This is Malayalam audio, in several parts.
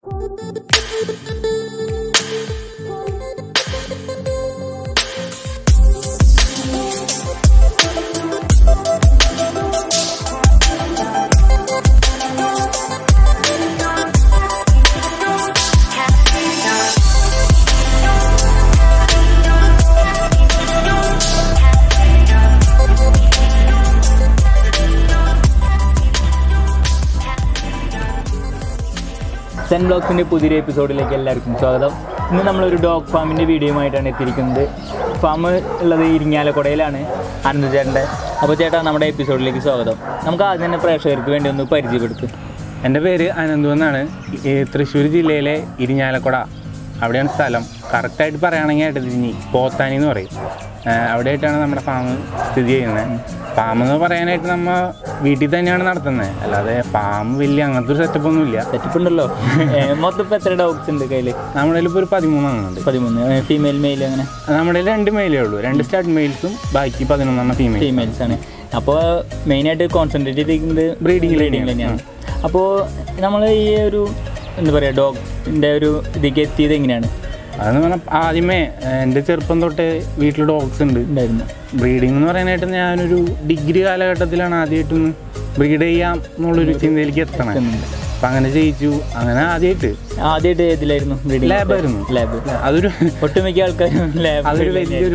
സെൻ ബ്ലോഗ്സിൻ്റെ പുതിയൊരു എപ്പിസോഡിലേക്ക് എല്ലാവർക്കും സ്വാഗതം ഇന്ന് നമ്മളൊരു ഡോഗ് ഫാമിൻ്റെ വീഡിയോയുമായിട്ടാണ് എത്തിയിരിക്കുന്നത് ഫാം ഉള്ളത് ഇരിങ്ങാലക്കുടയിലാണ് അനന്തചേട്ടൻ്റെ അപ്പോൾ ചേട്ടാ നമ്മുടെ എപ്പിസോഡിലേക്ക് സ്വാഗതം നമുക്ക് ആദ്യം തന്നെ പ്രേക്ഷകർക്ക് വേണ്ടി ഒന്ന് പരിചയപ്പെടുത്തും എൻ്റെ പേര് അനന്തു എന്നാണ് ഈ തൃശ്ശൂർ ജില്ലയിലെ ഇരിഞ്ഞാലക്കുട അവിടെയാണ് സ്ഥലം കറക്റ്റായിട്ട് പറയുകയാണെങ്കിൽ എടതിരിഞ്ഞി പോത്താനി എന്ന് പറയും ആ, അവിടെയായിട്ടാണ് നമ്മുടെ ഫാം സ്ഥിതി ചെയ്യുന്നത് ഫാം എന്ന് പറയാനായിട്ട് നമ്മ വീട്ടിൽ തന്നെയാണ് നടത്തുന്നത് അല്ലാതെ ഫാം വലിയ അങ്ങനത്തെ ഒരു സെറ്റപ്പ് ഒന്നും ഇല്ല സെറ്റപ്പ് ഉണ്ടല്ലോ ഏ, മൊത്തം ഇപ്പോൾ എത്ര ഡോഗ്സ് ഉണ്ട് കയ്യിൽ നമ്മുടെ കയ്യിൽ ഇപ്പോൾ ഒരു പതിമൂന്നെണ്ണം ഉണ്ട് പതിമൂന്ന് ഫീമെയിൽ മെയിൽ അങ്ങനെ നമ്മുടെ കയ്യിൽ രണ്ട് മെയിലേ ഉള്ളൂ രണ്ട് സ്റ്റാർട്ട് മെയിൽസും ബാക്കി പതിനൊന്നെണ്ണം ഫീമെയിൽ ഫീമെയിൽസ് ആണ് അപ്പോൾ മെയിനായിട്ട് കോൺസെൻട്രേറ്റ് ചെയ്തിരിക്കുന്നത് Breeding ബ്രീഡിങ് തന്നെയാണ് അപ്പോൾ നമ്മൾ ഈ ഒരു എന്താ പറയുക ഡോഗിൻ്റെ ഒരു ഇതിലേക്ക് എത്തിയത് എങ്ങനെയാണ് അതെന്ന് പറഞ്ഞാൽ ആദ്യമേ എൻ്റെ ചെറുപ്പം തൊട്ട് വീട്ടിൽ ഡോഗ്സ് ഉണ്ട് ഉണ്ടായിരുന്നു ബ്രീഡിംഗ് എന്ന് പറയാനായിട്ട് ഞാനൊരു ഡിഗ്രി കാലഘട്ടത്തിലാണ് ആദ്യമായിട്ടൊന്ന് ബ്രീഡ് ചെയ്യാം എന്നുള്ളൊരു ചിന്തയിലേക്ക് എത്തണേ അപ്പം അങ്ങനെ ചെയ്യിച്ചു അങ്ങനെ ആദ്യമായിട്ട് ആദ്യമായിട്ട് ഏതിലായിരുന്നു ബ്രീഡിംഗ് ലാബ് ആയിരുന്നു ലാബ് അതൊരു ഒട്ടുമിക്ക ആൾക്കാരും ലാബ് അതൊരു വലിയൊരു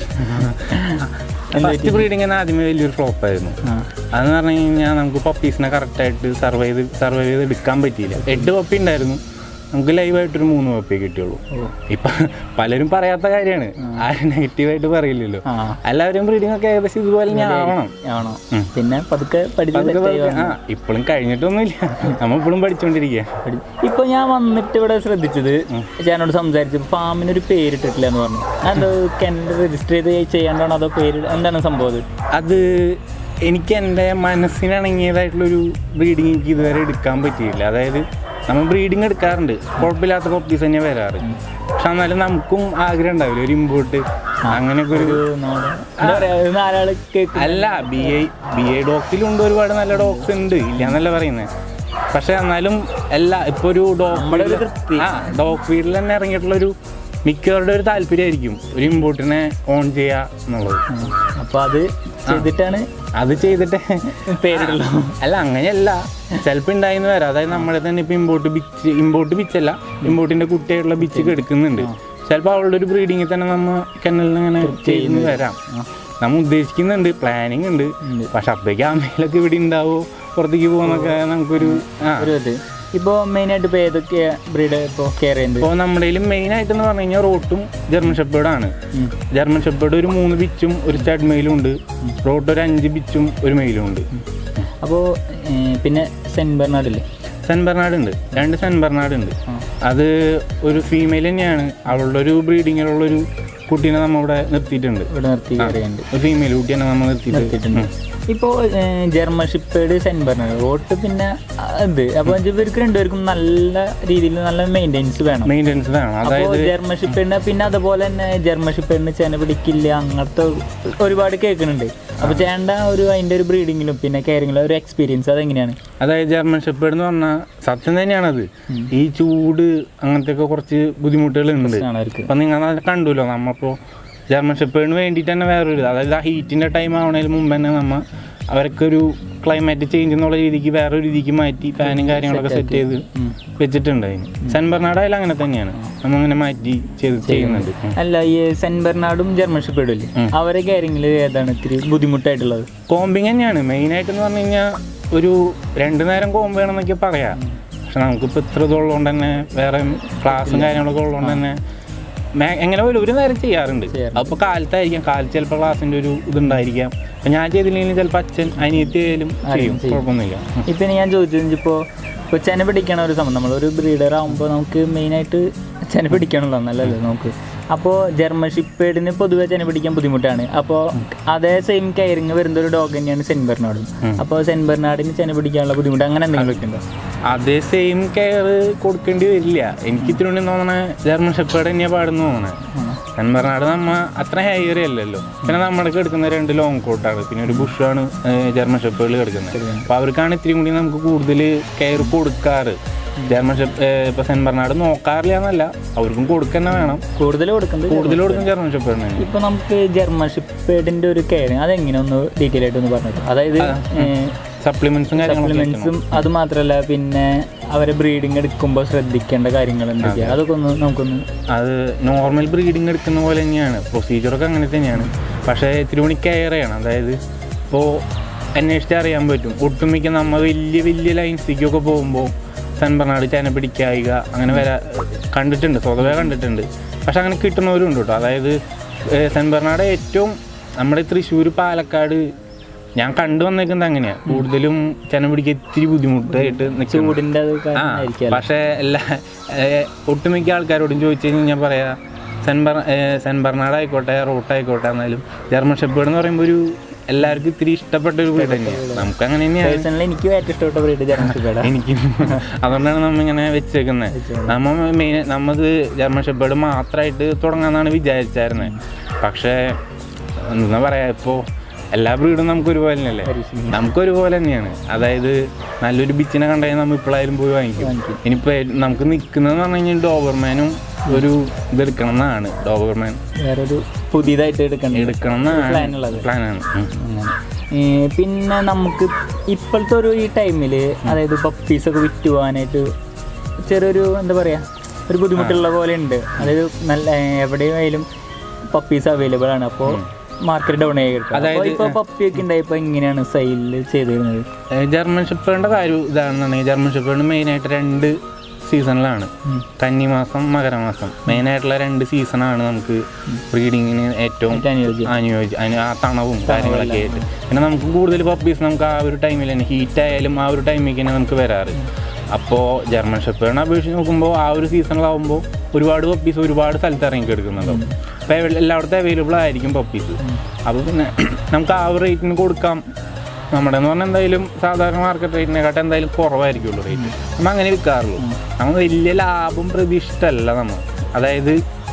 ഫ്ലോപ്പായിരുന്നു ഫസ്റ്റ് ബ്രീഡിംഗ് തന്നെ ആദ്യമേ വലിയൊരു ഫ്ലോപ്പായിരുന്നു അതെന്ന് പറഞ്ഞു കഴിഞ്ഞാൽ നമുക്ക് പപ്പീസിനെ കറക്റ്റായിട്ട് സർവൈവ് ചെയ്ത് സർവൈവ് ചെയ്ത് എടുക്കാൻ പറ്റിയില്ല എട്ട് പപ്പി ഉണ്ടായിരുന്നു നമുക്ക് ലൈവായിട്ടൊരു മൂന്ന് പപ്പിയെ കിട്ടിയുള്ളൂ ഇപ്പം പലരും പറയാത്ത കാര്യമാണ് ആരും നെഗറ്റീവായിട്ട് പറയില്ലല്ലോ ആ എല്ലാവരും ബ്രീഡിംഗ് ഒക്കെ ഏകദേശം ഇതുപോലെ ഞാൻ ആവണം ആണോ ഉം. പിന്നെ പതുക്കെ പഠിച്ച് പതുക്കെ set ആയി പതുക്കെ- ആ ഇപ്പോഴും കഴിഞ്ഞിട്ടൊന്നുമില്ല നമ്മ ഇപ്പോഴും പഠിച്ചുകൊണ്ടിരിക്കുക പഠി- ഇപ്പൊ ഞാൻ വന്നിട്ട് ഇവിടെ ശ്രദ്ധിച്ചത് ഞാനോട് സംസാരിച്ചു ഫാമിന് ഒരു പേരിട്ടിട്ടില്ല എന്ന് പറഞ്ഞു എന്തോ കെനൽ രജിസ്റ്റർ ചെയ്ത് ചെയ്യാണ്ടാണോ അതോ പേര് എന്താണ് സംഭവം അത് അത് എനിക്ക് എൻ്റെ മനസ്സിനിണങ്ങിയതായിട്ടുള്ളൊരു ബ്രീഡിങ് എനിക്ക് ഇതുവരെ എടുക്കാൻ പറ്റിയില്ല അതായത് നമ്മൾ ബ്രീഡിങ് എടുക്കാറുണ്ട് കുഴപ്പമില്ലാത്ത കോപ്പീസ് തന്നെ വരാറ് പക്ഷെ എന്നാലും നമുക്കും ആഗ്രഹം ഉണ്ടാവില്ല ഒരു ഇമ്പോർട്ട് അങ്ങനെയൊക്കെ ഒരു ഒരു നമ്മുടെ- എന്താ പറയാ ഒരു നാലാള് കേൾക്കും അല്ല ബി ഐ ബി ഐ ഡോഗ്സിലുണ്ട് ഒരുപാട് നല്ല ഡോഗ്സ് ഉണ്ട് ഇല്ല എന്നല്ല പറയുന്നത് പക്ഷെ എന്നാലും എല്ലാ ഇപ്പോൾ ഒരു നമ്മുടെ ഒരു ഡോഗ് തൃപ്തി. ആ ഡോഗ് ഫീൽഡിൽ തന്നെ ഇറങ്ങിയിട്ടുള്ള ഒരു മിക്കവരുടെ ഒരു താല്പര്യമായിരിക്കും ഒരു ഇമ്പോർട്ടിനെ ഓൺ ചെയ്യുക എന്നുള്ളത് അപ്പൊ അത് ചെയ്തിട്ടാണ് അത് ചെയ്തിട്ട് പേരിടുള്ളൂ അല്ല അങ്ങനെയല്ല ചിലപ്പോൾ ഉണ്ടായിന്ന് വരാം അതായത് നമ്മളെ തന്നെ ഇപ്പൊ ഇമ്പോർട്ട് ബിച്ച് ഇമ്പോർട്ട് ബിച്ചല്ല ഇമ്പോർട്ടിന്റെ കുട്ടിയായിട്ടുള്ള ബിച്ച് എടുക്കുന്നുണ്ട് ചിലപ്പോൾ അവളുടെ ഒരു ബ്രീഡിങ്ങിൽ തന്നെ നമ്മ കെന്നലിന് ഇങ്ങനെ ചെയ്യുന്നു വരാം നമ്മ ഉദ്ദേശിക്കുന്നുണ്ട് പ്ലാനിങ് ഉണ്ട് പക്ഷെ അപ്പേക്ക് അമ്മയിലൊക്കെ ഇവിടെ ഉണ്ടാവോ പുറത്തേക്ക് പോകുന്നൊക്കെ നമുക്കൊരു ആ ഒരു ഇത് ഇപ്പൊ മെയിൻ ആയിട്ട് ഇപ്പൊ ഏതൊക്കെ ബ്രീഡ് ഇപ്പൊ കെയർ ചെയ്യുന്നത് ഇപ്പോൾ നമ്മുടെ മെയിൻ ആയിട്ടെന്ന് പറഞ്ഞു കഴിഞ്ഞാൽ റോട്ടും ജർമ്മൻ ഷെപ്പേർഡാണ് ഉം. ജർമ്മൻ ഷെപ്പേർഡ് ഒരു മൂന്ന് ബിച്ചും ഒരു സ്റ്റഡ് മെയിലും ഉണ്ട് റോട്ട് ഒരു അഞ്ച് ബിച്ചും ഒരു മെയിലും ഉണ്ട് അപ്പോൾ പിന്നെ സെൻ ബെർണാഡ് ഇല്ലേ സെൻ ബെർണാഡ് ഉണ്ട് രണ്ട് സെൻ ബെർണാഡ് ഉണ്ട് ആ. അത് ഒരു ഫീമെയിൽ തന്നെയാണ് അവളുടെ ഒരു ബ്രീഡിങ്ങിലുള്ളൊരു കുട്ടീനെ നമ്മ ഇവിടെ നിർത്തിയിട്ടുണ്ട് ഇവിടെ നിർത്തി കെയർ ചെയ്യുന്നുണ്ട് ഒരു ഫീമെയിൽ കുട്ടിയാണ് നമ്മൾ നിർത്തിയിട്ട് നിർത്തിയിട്ടുണ്ട് ഇപ്പോൾ German shepherd Saint Bernard rott പിന്നെ ആ, ഇത് അപ്പോൾ ഇവർക്ക് രണ്ടുപേർക്കും നല്ല രീതിയിൽ നല്ല മെയിൻ്റെനൻസ് വേണം മെയിൻ്റെനൻസ് വേണം അപ്പോൾ അതായത് ജർമ്മൻ ഷിപ്പേഡിന് പിന്നെ അതുപോലെ തന്നെ ജർമ്മൻ ഷിപ്പേഡിന് ചെന പിടിക്കില്ല അങ്ങനത്തെ ഒരുപാട് കേൾക്കുന്നുണ്ട് അപ്പോൾ ചേണ്ട ഒരു അതിൻ്റെ ഒരു ബ്രീഡിങ്ങിലും പിന്നെ കെയറിങ്ങിലും ഒരു എക്സ്പീരിയൻസ് അതെങ്ങനെയാണ് അതായത് ജർമ്മൻ ഷെപ്പേർഡ് എന്ന് പറഞ്ഞാൽ സത്യം തന്നെയാണത് ഈ ചൂട് അങ്ങനത്തെ ഒക്കെ കുറച്ച് ബുദ്ധിമുട്ടുകളുണ്ട് ആണ് അവർക്ക് അപ്പം നിങ്ങൾ അത് കണ്ടുല്ലോ നമ്മപ്പോൾ ജർമ്മൻ ഷെപ്പേർഡിന് വേണ്ടിയിട്ട് തന്നെ വേറൊരു ഇത് അതായത് ആ ഹീറ്റിൻ്റെ ടൈം ആവണതിന് മുമ്പ് തന്നെ നമ്മ അവർക്കൊരു ക്ലൈമറ്റ് ചേഞ്ച് എന്നുള്ള രീതിക്ക് വേറൊരു രീതിക്ക് മാറ്റി ഫാനും കാര്യങ്ങളൊക്കെ സെറ്റ് ചെയ്ത് ഉം. വെച്ചിട്ടുണ്ട് അതിന് സെൻ ബെർണാഡായാലും അങ്ങനെ തന്നെയാണ് നമ്മ അങ്ങനെ മാറ്റി ചെയ്ത് ചെയ്യുന്നുണ്ട് ഉം. അല്ല ഈ സെൻ ബെർണാഡും ജർമ്മൻ ഷിപ്പേഡും ഇല്ലേ അവരെ കെയറിങ്ങിൽ ഏതാണ് ഇത്തിരി ബുദ്ധിമുട്ടായിട്ടുള്ളത് കോമ്പിങ് തന്നെയാണ് മെയിനായിട്ട് എന്ന് പറഞ്ഞു കഴിഞ്ഞാൽ ഒരു രണ്ട് നേരം കോമ്പ് വേണമെന്നൊക്കെ പറയാം പക്ഷെ നമുക്കിപ്പോൾ ഇത്ര ഇതുള്ളതുകൊണ്ട് തന്നെ വേറെ ക്ലാസ്സും കാര്യങ്ങളൊക്കെ ഉള്ളതുകൊണ്ട് തന്നെ മേ- എങ്ങനെ പോലും ഒരു നേരം ചെയ്യാറുണ്ട് ചെയ്യാറുണ്ട്. അപ്പോൾ കാലത്തായിരിക്കാം കാലത്ത് ചിലപ്പോൾ ക്ലാസ്സിൻ്റെ ഒരു ഇതുണ്ടായിരിക്കാം അപ്പം ഞാൻ ചെയ്തില്ലെങ്കിൽ ചിലപ്പോൾ അച്ഛൻ അനിയത്തി ആയാലും ചെയ്യും ചെയ്യും. കുഴപ്പമൊന്നുമില്ല ഉം. ഇപ്പം ഇനി ഞാൻ ചോദിച്ചത് ഇപ്പോൾ ഇപ്പോൾ ചെന പിടിക്കണ ഒരു സംഭവം നമ്മളൊരു ബ്രീഡർ ആകുമ്പോൾ നമുക്ക് മെയിനായിട്ട് ചെന പിടിക്കണമല്ലോ നല്ലല്ലേ നമുക്ക് അപ്പോൾ ജർമ്മൻ ഷിപ്പേഡിന് പൊതുവെ ചെന പിടിക്കാൻ ബുദ്ധിമുട്ടാണ് അപ്പോൾ അതേ സെയിം കെയറിങ് വരുന്ന ഒരു ഡോഗ് തന്നെയാണ് സെൻ ബെർണാഡും അപ്പോൾ സെൻ ബെർണാഡിന് ചെന പിടിക്കാനുള്ള ബുദ്ധിമുട്ട് അങ്ങനെ എന്തെങ്കിലും ഒക്കെ ഉണ്ടോ അതേ സെയിം കെയർ കൊടുക്കേണ്ടി വരില്ല എനിക്ക് ഇത്തിരി കൂടി തോന്നണേ ജർമ്മൻ ഷെപ്പേർഡ് തന്നെയാണ് പാടുന്നു തോന്നണേ സെൻ ബെർണാഡ് നമ്മ അത്ര ഹെയറി അല്ലല്ലോ പിന്നെ നമ്മളൊക്കെ എടുക്കുന്ന രണ്ട് ലോങ് കോട്ടാണ് പിന്നെ ഒരു ബുഷാണ് ജർമ്മൻ ഷെപ്പേർഡിൽ കിടക്കുന്നത് അപ്പോൾ അവർക്കാണ് ഇത്തിരി കൂടി നമുക്ക് കൂടുതൽ കെയർ കൊടുക്കാറ് ജർമ്മൻ ഷെപ്പ് ഇപ്പൊ സെൻ ബെർണാഡ് നോക്കാറില്ല എന്നല്ല അവർക്കും കൊടുക്കന്നെ വേണം കൂടുതൽ കൊടുക്കുന്നത് കൂടുതൽ കൊടുക്കും ജർമ്മൻ ഷെപ്പ് തന്നെ ഇപ്പൊ നമുക്ക് ജർമ്മൻ ഷിപ്പേഡിന്റെ ഒരു കെയർ അതെങ്ങനെ ഒന്ന് ഡീറ്റെയിൽ ആയിട്ട് ഒന്ന് പറഞ്ഞു അതായത് സപ്ലിമെന്റ്സും കാര്യങ്ങളൊക്കെ സപ്ലിമെന്റ്സും അത് മാത്രല്ല പിന്നെ അവരെ ബ്രീഡിങ് എടുക്കുമ്പോൾ ശ്രദ്ധിക്കേണ്ട കാര്യങ്ങൾ എന്തൊക്കെയാണ് അതൊക്കെ ഒന്ന് നമുക്കൊന്ന് അത് നോർമൽ ബ്രീഡിങ് എടുക്കുന്ന പോലെ തന്നെയാണ് പ്രൊസീജിയറൊക്കെ അങ്ങനെ തന്നെയാണ് പക്ഷേ ഇത്തിരി കൂടി കെയർ ചെയ്യണം അതായത് ഇപ്പോൾ അന്വേഷിച്ച് അറിയാൻ പറ്റും ഒട്ടുമിക്ക നമ്മൾ വലിയ വലിയ ലൈൻസിലേക്കൊക്കെ പോകുമ്പോൾ സൺ ബെർണാഡ് ചേന പിടിക്കായിക അങ്ങനെ വരാ കണ്ടിട്ടുണ്ട് സ്വതവേ കണ്ടിട്ടുണ്ട് പക്ഷെ അങ്ങനെ കിട്ടുന്നവരും ഉണ്ട് കേട്ടോ അതായത് ഏഹ്, സെൻ ബെർണാഡ് ഏറ്റവും നമ്മുടെ തൃശ്ശൂർ പാലക്കാട് ഞാൻ കണ്ടു വന്നേക്കുന്നത് അങ്ങനെയാണ് കൂടുതലും ചെന പിടിക്കാൻ ഇത്തിരി ബുദ്ധിമുട്ടായിട്ട് നിൽക്കുന്നു ചൂടിന്റെ അത് ആ കാരണമായിരിക്കും പക്ഷേ എല്ലാ ഏ, ഒട്ടുമിക്ക ആൾക്കാരോടും ചോദിച്ചു കഴിഞ്ഞാൽ ഞാൻ പറയാ സെൻ ബർ ഏ, സെൻ ബെർണാഡ് ആയിക്കോട്ടെ റൂട്ട് ആയിക്കോട്ടെ എന്നാലും ജർമ്മൻ ഷെപ്പേഡ് എന്ന് പറയുമ്പോൾ ഒരു എല്ലാവർക്കും ഇത്തിരി ഇഷ്ടപ്പെട്ട ഒരു വീട് തന്നെയാണ് നമുക്ക് അങ്ങനെ തന്നെയാണ് പേഴ്സണലി എനിക്ക് ഏറ്റവും ഇഷ്ടപ്പെട്ട ബ്രീഡ് ജർമ്മൻ ഷിപ്പേഡാ എനിക്കും അതുകൊണ്ടാണ് നമ്മ ഇങ്ങനെ വെച്ചേക്കുന്നത് നമ്മ മെയിൻ നമ്മത് ജർമ്മൻ ഷെപ്പേഡ് മാത്രമായിട്ട് തുടങ്ങാന്നാണ് വിചാരിച്ചായിരുന്നത് പക്ഷേ എന്താ പറയാ ഇപ്പോൾ എല്ലാ ബ്രീഡും നമുക്ക് ഒരുപോലെ തന്നെയല്ലേ നമുക്ക് ഒരുപോലെ തന്നെയാണ് അതായത് നല്ലൊരു ബിച്ചിനെ കണ്ടു കഴിഞ്ഞാൽ നമ്മൾ ഇപ്പോഴായാലും പോയി വാങ്ങിക്കും ഇനിയിപ്പോൾ നമുക്ക് നിൽക്കുന്നതെന്ന് പറഞ്ഞു കഴിഞ്ഞാൽ ഡോബർമാനും ഒരു ഇത് എടുക്കണം എന്നാണ് ഡോബർമാൻ വേറൊരു പുതിയതായിട്ട് എടുക്കണ്ട എടുക്കണം Plan എന്നാണ് ഉള്ളത്. പ്ലാനാണ് അങ്ങനെ. ഈ പിന്നെ നമുക്ക് ഇപ്പോഴത്തെ ഒരു ഈ ടൈമിൽ അതായത് പപ്പീസൊക്കെ വിറ്റ് പോകാനായിട്ട് ചെറിയൊരു എന്താ പറയുക ഒരു ബുദ്ധിമുട്ടുള്ള പോലെ ഉണ്ട് അതായത് നല്ല എവിടെയായാലും പപ്പീസ് അവൈലബിൾ ആണ് അപ്പോൾ മാർക്കറ്റ് ഡൗൺ ആയി കിട്ടും അപ്പോൾ ഇപ്പോൾ പപ്പിയൊക്കെ ഉണ്ടായപ്പോൾ എങ്ങനെയാണ് സെയിൽ ചെയ്തിരുന്നത് ഏഹ് ജർമ്മൻ ഷെപ്പേഡിൻ്റെ കാര്യം ഇതാണെന്നുണ്ടെങ്കിൽ ജർമ്മൻ ഷെപ്പേഡ് മെയിനായിട്ട് രണ്ട് സീസണിലാണ് കന്നിമാസം മകരമാസം മെയിനായിട്ടുള്ള രണ്ട് സീസണാണ് നമുക്ക് ബ്രീഡിങ്ങിന് ഏറ്റവും ഏറ്റവും അനുയോജ്യം അനുയോജ്യം അതിന് ആ തണവും കാര്യങ്ങളൊക്കെ ആയിട്ട് പിന്നെ നമുക്ക് കൂടുതൽ പപ്പീസ് നമുക്ക് ആ ഒരു ടൈമിൽ തന്നെ ഹീറ്റ് ആയാലും ആ ഒരു ടൈമിലേക്ക് തന്നെ നമുക്ക് വരാറ് അപ്പോൾ ജർമ്മൻ ഷെപ്പേഡിനെ അപേക്ഷിച്ച് നോക്കുമ്പോൾ ആ ഒരു സീസണിലാവുമ്പോൾ ഒരുപാട് പപ്പീസ് ഒരുപാട് സ്ഥലത്ത് ഇറങ്ങി എടുക്കുന്നുണ്ടാവും അപ്പോൾ എല്ലായിടത്തും അവൈലബിൾ ആയിരിക്കും പപ്പീസ് അപ്പോൾ പിന്നെ നമുക്ക് ആ ഒരു റേറ്റിന് കൊടുക്കാം നമ്മുടെ എന്ന് പറഞ്ഞാൽ എന്തായാലും സാധാരണ മാർക്കറ്റ് റേറ്റിനെക്കാട്ടും എന്തായാലും കുറവായിരിക്കുള്ളൂ റേറ്റ് നമ്മൾ അങ്ങനെ വിൽക്കാറുള്ളൂ നമ്മൾ വലിയ ലാഭം പ്രതീക്ഷിച്ചിട്ടല്ല നമ്മൾ അതായത്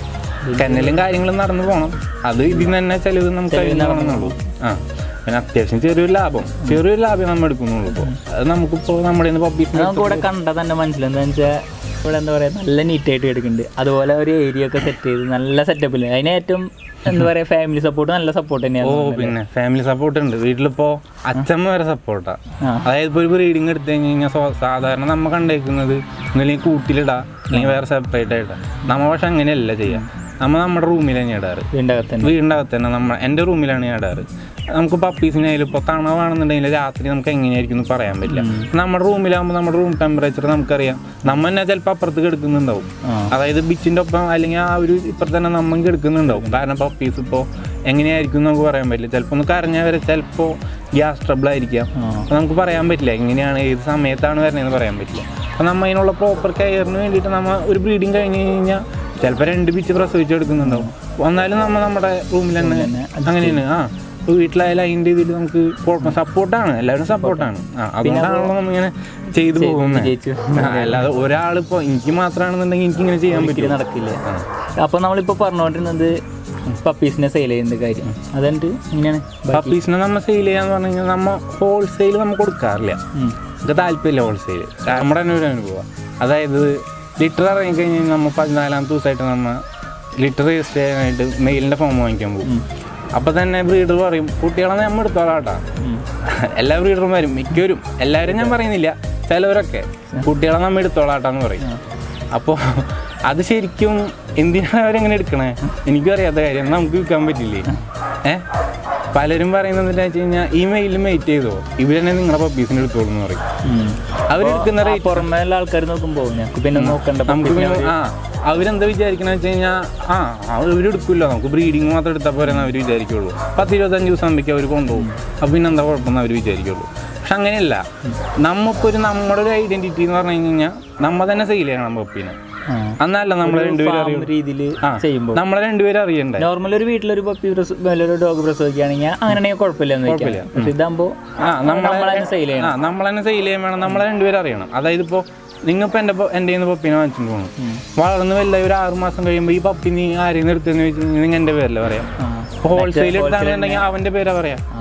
കന്നലും കാര്യങ്ങളും നടന്നു പോകണം അത് ഇതിൽ നിന്ന് തന്നെ ചിലവ് നമുക്ക് അതിന് പോകണമെന്നുള്ളൂ ആ പിന്നെ അത്യാവശ്യം ചെറിയൊരു ലാഭം ചെറിയൊരു ലാഭം നമ്മൾ എടുക്കുന്നുള്ളൂ ഇപ്പോൾ അത് നമുക്കിപ്പോൾ നമ്മുടെ അത് പബ്ലിക് നമുക്ക് ഇവിടെ കണ്ടാൽ തന്നെ മനസ്സിലാവും എന്താ വെച്ചാൽ ഇവിടെ എന്താ പറയുക നല്ല നീറ്റായിട്ട് എടുക്കുന്നുണ്ട് അതുപോലെ ഒരു ഏരിയ ഒക്കെ സെറ്റ് ചെയ്ത് നല്ല സെറ്റപ്പിൽ അതിന് ഏറ്റവും എന്താ പറയുക ഫാമിലി സപ്പോർട്ട് നല്ല സപ്പോർട്ട് ഓ തന്നെയാണ് പിന്നെ ഫാമിലി സപ്പോർട്ട് ഉണ്ട് വീട്ടിലിപ്പോൾ അച്ഛമ്മ വരെ സപ്പോർട്ടാ ആ. അതായത് ഇപ്പോൾ ഒരു ബ്രീഡിങ് എടുത്തു കഴിഞ്ഞ് കഴിഞ്ഞാൽ സ്വ- സാധാരണ നമ്മ കണ്ടേക്കുന്നത് ഒന്നില്ലെങ്കിൽ കൂട്ടിലിടാ അല്ലെങ്കിൽ വേറെ സെപ്പറേറ്റ് ആയിട്ടാ നമ്മ പക്ഷെ അങ്ങനെയല്ല ചെയ്യാം നമ്മ നമ്മുടെ റൂമിൽ തന്നെ ഇടാറ് വീടിൻ്റെ അകത്ത് തന്നെ വീടിൻ്റെ അകത്ത് തന്നെ നമ്മ എൻ്റെ റൂമിലാണ് ഞാൻ ഇടാറ് നമുക്ക് പപ്പീസിനായാലും ഇപ്പോൾ തണവാണെന്നുണ്ടെങ്കിൽ രാത്രി നമുക്ക് എങ്ങനെയായിരിക്കും എന്ന് പറയാൻ പറ്റില്ല നമ്മുടെ റൂമിലാകുമ്പോൾ നമ്മുടെ റൂം ടെമ്പറേച്ചർ നമുക്കറിയാം നമ്മ തന്നെ ചിലപ്പോൾ അപ്പുറത്ത് കിടക്കുന്നുണ്ടാവും ആ. അതായത് ബിച്ചിൻ്റെ ഒപ്പം അല്ലെങ്കിൽ ആ ഒരു ഇപ്പുറത്ത് തന്നെ നമ്മ കിടക്കുന്നുണ്ടാവും കാരണം പപ്പീസ് ഇപ്പോൾ എങ്ങനെയായിരിക്കും എന്ന് നമുക്ക് പറയാൻ പറ്റില്ല ചിലപ്പോൾ ഒന്ന് കരഞ്ഞാൽ വരെ ചിലപ്പോൾ ഗ്യാസ് ട്രബിൾ ആയിരിക്കാം ആ. അപ്പോൾ നമുക്ക് പറയാൻ പറ്റില്ല എങ്ങനെയാണ് ഏത് സമയത്താണ് വരുന്നതെന്ന് പറയാൻ പറ്റില്ല അപ്പോൾ നമ്മൾ അതിനുള്ള പ്രോപ്പർ കെയറിന് വേണ്ടിയിട്ട് നമ്മൾ ഒരു ബ്രീഡിങ് കഴിഞ്ഞ് കഴിഞ്ഞാൽ ചിലപ്പോൾ രണ്ട് ബിച്ച് പ്രസവിച്ചെടുക്കുന്നുണ്ടാവും എന്നാലും നമ്മൾ നമ്മുടെ റൂമിൽ തന്നെ അങ്ങനെയാണ് ആ ഇപ്പോൾ വീട്ടിലായാലും അതിൻ്റെ ഇതിൽ നമുക്ക് കുഴപ്പം സപ്പോർട്ടാണ് എല്ലാവരും സപ്പോർട്ടാണ് ആ അതുകൊണ്ടാണല്ലോ നമ്മളിങ്ങനെ ചെയ്തു പോകുന്നത് വിജയിച്ചു. ആ, അല്ലാതെ ഒരാളിപ്പോൾ എനിക്ക് മാത്രമാണെന്നുണ്ടെങ്കിൽ എനിക്ക് ഇങ്ങനെ ചെയ്യാൻ ഒരിക്കലും പറ്റില്ല നടക്കില്ല അപ്പോൾ നമ്മളിപ്പോൾ പറഞ്ഞുകൊണ്ടിരുന്നത് പപ്പീസിനെ സെയിൽ ചെയ്യുന്ന കാര്യം അതെന്നിട്ട് എങ്ങനെയാണ് ബാക്കി? പപ്പീസിനെ നമ്മൾ സെയിൽ ചെയ്യാന്ന് പറഞ്ഞു കഴിഞ്ഞാൽ നമ്മൾ ഹോൾസെയിൽ നമ്മൾ കൊടുക്കാറില്ല ഉം. നമുക്ക് താല്പര്യമില്ല ഹോൾസെയിൽ നമ്മുടെ തന്നെ ഒരു അനുഭവം അതായത് ലിറ്റർ ഇറങ്ങി കഴിഞ്ഞ് കഴിഞ്ഞാൽ നമ്മൾ പതിനാലാമത്തെ ദിവസമായിട്ട് നമ്മൾ ലിറ്റർ രജിസ്റ്റർ ചെയ്യാനായിട്ട് മെയിലിൻ്റെ ഫോം വാങ്ങിക്കാൻ പോകും അപ്പോൾ തന്നെ ബ്രീഡർ പറയും കുട്ടികളെ നമ്മൾ എടുത്തോളാം കേട്ടോ ഉം. എല്ലാ ബ്രീഡറും വരും മിക്കവരും എല്ലാവരും ഞാൻ പറയുന്നില്ല ചിലവരൊക്കെ കുട്ടികളെ നമ്മൾ എടുത്തോളാട്ടാന്ന് പറയും അപ്പോൾ അത് ശരിക്കും എന്തിനാണ് അവരെങ്ങനെ എടുക്കണേ എനിക്കും അറിയാത്ത കാര്യം നമുക്ക് വിൽക്കാൻ പറ്റില്ലേ ഏ പലരും പറയുന്നത് എന്താ വെച്ച് കഴിഞ്ഞാൽ ഈ മെയിലിൽ മെയിറ്റ് ചെയ്തോ ഇവർ തന്നെ നിങ്ങളുടെ പപ്പീസിന് എടുത്തോളൂ എന്ന് പറയും ഉം. അവരെടുക്കുന്ന ആ, റേറ്റ് പുറമേ ഉള്ള ആൾക്കാർ നോക്കുമ്പോൾ ഞങ്ങൾക്ക് പിന്നെ നോക്കണ്ട നമുക്ക് പപ്പീസിനെ പിന്നെ ആ അവരെന്താ വിചാരിക്കണ വെച്ച് കഴിഞ്ഞാൽ ആ അവരെടുക്കില്ല നമുക്ക് ബ്രീഡിങ് മാത്രം എടുത്താൽ പോരെ അവർ വിചാരിക്കുള്ളൂ പത്ത് ഇരുപത്തഞ്ച് ദിവസം ആകുമ്പോഴേക്കും അവർ കൊണ്ടുപോകും അപ്പം പിന്നെ എന്താ കുഴപ്പമെന്ന് അവർ വിചാരിക്കുള്ളൂ പക്ഷെ അങ്ങനെയല്ല നമുക്കൊരു നമ്മുടെ ഒരു ഐഡന്റിറ്റി എന്ന് പറഞ്ഞു കഴിഞ്ഞാൽ നമ്മ തന്നെ സെയിൽ ചെയ്യണം പപ്പീനെ ആ. എന്നല്ല നമ്മളെ രണ്ടുപേരും അറിയും രീതിയിൽ ആ ചെയ്യുമ്പോൾ നമ്മളെ രണ്ടുപേരും അറിയണ്ടേ നോർമൽ ഒരു വീട്ടിലൊരു പപ്പി പ്രസ- ഒരു ഡോഗ് പ്രസവിക്കുകയാണെങ്കിൽ അങ്ങനെയാണെങ്കിൽ കുഴപ്പമില്ലെന്ന് വെക്കാം പക്ഷെ ഇതാകുമ്പോൾ ആ നമ്മളെ നമ്മൾ തന്നെ സെയിൽ ചെയ്യണം ആ നമ്മൾ തന്നെ സെയിൽ ചെയ്യാൻ വേണം നമ്മളെ രണ്ടുപേരും അറിയണം അതായത് ഇപ്പോൾ നിങ്ങളിപ്പോൾ എൻ്റെ എൻ്റെ കയ്യിൽ നിന്ന് പപ്പീനെ വാങ്ങിച്ചിട്ട് പോകുന്നു വളർന്ന് വല്ല ഒരു ആറ് മാസം കഴിയുമ്പോൾ ഈ പപ്പി നീ ആരെയും എടുത്തെന്ന് വെച്ച് നിങ്ങൾ എൻ്റെ പേരല്ലേ പറയാം ആ. ഹോൾസെയിൽ എടുത്താണെന്നുണ്ടെങ്കിൽ അവൻ്റെ പേരാ പറയാം ആ.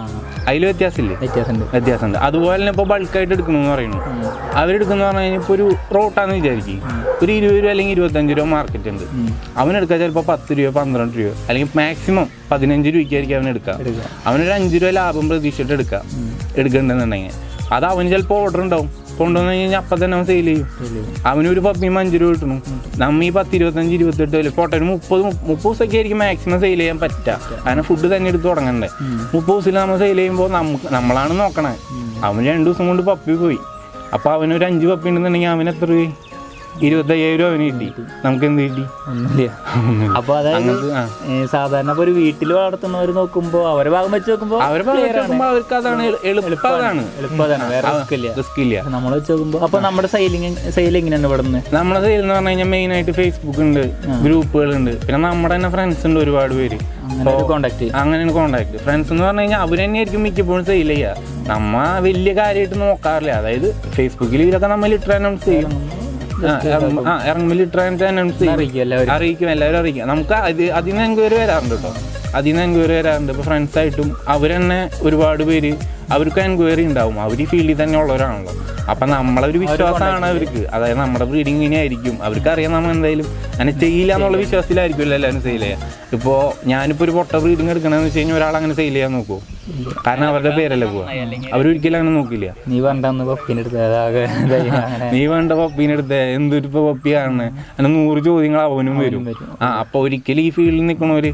അതിൽ വ്യത്യാസമില്ലേ വ്യത്യാസമുണ്ട് വ്യത്യാസമുണ്ട് അതുപോലെ തന്നെ ഇപ്പോൾ ബൾക്കായിട്ട് എടുക്കണമെന്ന് പറയുന്നു അവരെടുക്കുന്ന പറഞ്ഞു കഴിഞ്ഞാൽ ഇപ്പോൾ ഒരു റോട്ടാന്ന് വിചാരിക്കും ഒരു ഇരുപത് രൂപ അല്ലെങ്കിൽ ഇരുപത്തഞ്ച് രൂപ മാർക്കറ്റ് ഉണ്ട് അവനെടുക്കുക ചിലപ്പോൾ പത്ത് രൂപ പന്ത്രണ്ട് രൂപ അല്ലെങ്കിൽ മാക്സിമം പതിനഞ്ച് രൂപയ്ക്കായിരിക്കും അവൻ എടുക്കുക എടുക്കുക. അവനൊരു അഞ്ച് രൂപ ലാഭം പ്രതീക്ഷിച്ചിട്ട് എടുക്കുക എടുക്കണ്ടെന്നുണ്ടെങ്കിൽ അത് അവന് ചിലപ്പോൾ ഓർഡർ ഉണ്ടാവും കൊണ്ടുവന്ന് കഴിഞ്ഞാൽ അപ്പം തന്നെ അവൻ സെയിൽ ചെയ്യും അവനൊരു പപ്പിയും അഞ്ച് രൂപ കിട്ടണം നമ്മ ഈ പത്ത് ഇരുപത്തഞ്ച് ഇരുപത്തെട്ട് വരെ പോട്ടെ ഒരു മുപ്പത് മുപ്പ- മുപ്പത് ദിവസമൊക്കെ ആയിരിക്കും മാക്സിമം സെയിൽ ചെയ്യാൻ പറ്റുക അങ്ങനെ ഫുഡ് തന്നെ എടുത്ത് തുടങ്ങണ്ടേ മുപ്പത് ദിവസത്തിൽ നമ്മൾ സെയിൽ ചെയ്യുമ്പോൾ നമുക്ക് നമ്മളാണ് നോക്കണേ അവൻ രണ്ട് ദിവസം കൊണ്ട് പപ്പി പോയി അപ്പോൾ അവനൊരു അഞ്ച് പപ്പി ഉണ്ടെന്നുണ്ടെങ്കിൽ അവൻ എത്ര രൂപ ഇരുപത്തയ്യായിരം രൂപ അവന് കിട്ടി നമുക്ക് എന്ത് കിട്ടി ഒന്നുമില്ല അപ്പൊ അതായത് അങ്ങനത്തെ ആ ഏ, സാധാരണ ഇപ്പൊ ഒരു വീട്ടിൽ വളർത്തുന്നവർ നോക്കുമ്പോ അവരെ ഭാഗം വെച്ച് നോക്കുമ്പോ അവരെ ഭാഗത്ത് നോക്കുമ്പോൾ അവർക്ക് അതാണ് എളു- എളുപ്പം അതാണ് എളുപ്പതാണ് വേറെ റിസ്ക് ഇല്ല റിസ്ക് ഇല്ല നമ്മൾ വെച്ച് നോക്കുമ്പോ അപ്പൊ നമ്മുടെ സെയിലിംഗ് സെയിൽ എങ്ങനെയാണ് ഇവിടെ നിന്ന് നമ്മളെ സെയിൽ എന്ന് പറഞ്ഞു കഴിഞ്ഞാൽ മെയിൻ ആയിട്ട് ഫേസ്ബുക്ക് ഉണ്ട് ഗ്രൂപ്പുകളുണ്ട് പിന്നെ നമ്മുടെ തന്നെ ഫ്രണ്ട്സ് ഉണ്ട് ഒരുപാട് പേര് അങ്ങനെ ഒരു കോണ്ടാക്ട് അങ്ങനെയാണ് കോണ്ടാക്ട് ഫ്രണ്ട്സ് എന്ന് പറഞ്ഞു കഴിഞ്ഞാൽ അവർ തന്നെയായിരിക്കും മിക്കപ്പോഴും സെയിൽ ചെയ്യുക നമ്മ വലിയ കാര്യമായിട്ട് നോക്കാറില്ല അതായത് ഫേസ്ബുക്കിൽ ഇതിലൊക്കെ നമ്മൾ ലിറ്റർ അനൗൺസ് ചെയ്യും ആ, ഇറങ്ങുമ്പോ- ആ ഇറങ്ങുമ്പോൾ ലിറ്റർ അനൗൺസ് ചെയ്യും അറിയിക്കും എല്ലാവരും അറിയിക്കും എല്ലാവരും അറിയിക്കും നമുക്ക് അത് അതിൽ നിന്ന് എൻക്വയറി വരാറുണ്ട് കേട്ടോ അതിൽ നിന്ന് എൻക്വയറി വരാറുണ്ട് ഇപ്പോൾ ഫ്രണ്ട്സ് ആയിട്ടും അവർ തന്നെ ഒരുപാട് പേര് അവർക്ക് എൻക്വയറി ഉണ്ടാവും അവർ ഈ ഫീൽഡിൽ തന്നെ ഉള്ളവരാണല്ലോ അപ്പം നമ്മളൊരു വിശ്വാസമാണ് അവർക്ക് അതായത് നമ്മുടെ ബ്രീഡിങ് ഇങ്ങനെ ആയിരിക്കും അവർക്ക് അറിയാം നമ്മൾ എന്തായാലും അങ്ങനെ ചെയ്യില്ല എന്നുള്ള വിശ്വാസത്തിലായിരിക്കുമല്ലോ എല്ലാവരും സെയിൽ ചെയ്യുക ഇപ്പോൾ ഞാനിപ്പോൾ ഒരു പൊട്ട ബ്രീഡിങ് എടുക്കണമെന്ന് വെച്ച് കഴിഞ്ഞാൽ ഒരാൾ അങ്ങനെ സെയിൽ ചെയ്യാൻ നോക്കുമോ കാരണം അവരുടെ പേരല്ലേ പോവാ അവരൊരിക്കലും അങ്ങനെ നോക്കില്ല നീ പറഞ്ഞ പപ്പിന്റെ അടുത്ത് അതാകെ ഇതായി അങ്ങനെ നീ വേണ്ട പപ്പീനെടുത്ത് എന്തൊരു ഇപ്പൊ പപ്പിയാണ് അങ്ങനെ നൂറ് ചോദ്യങ്ങൾ അവനും വരും വരും. ആ അപ്പൊ ഒരിക്കലും ഈ ഫീൽഡിൽ നിൽക്കണവര്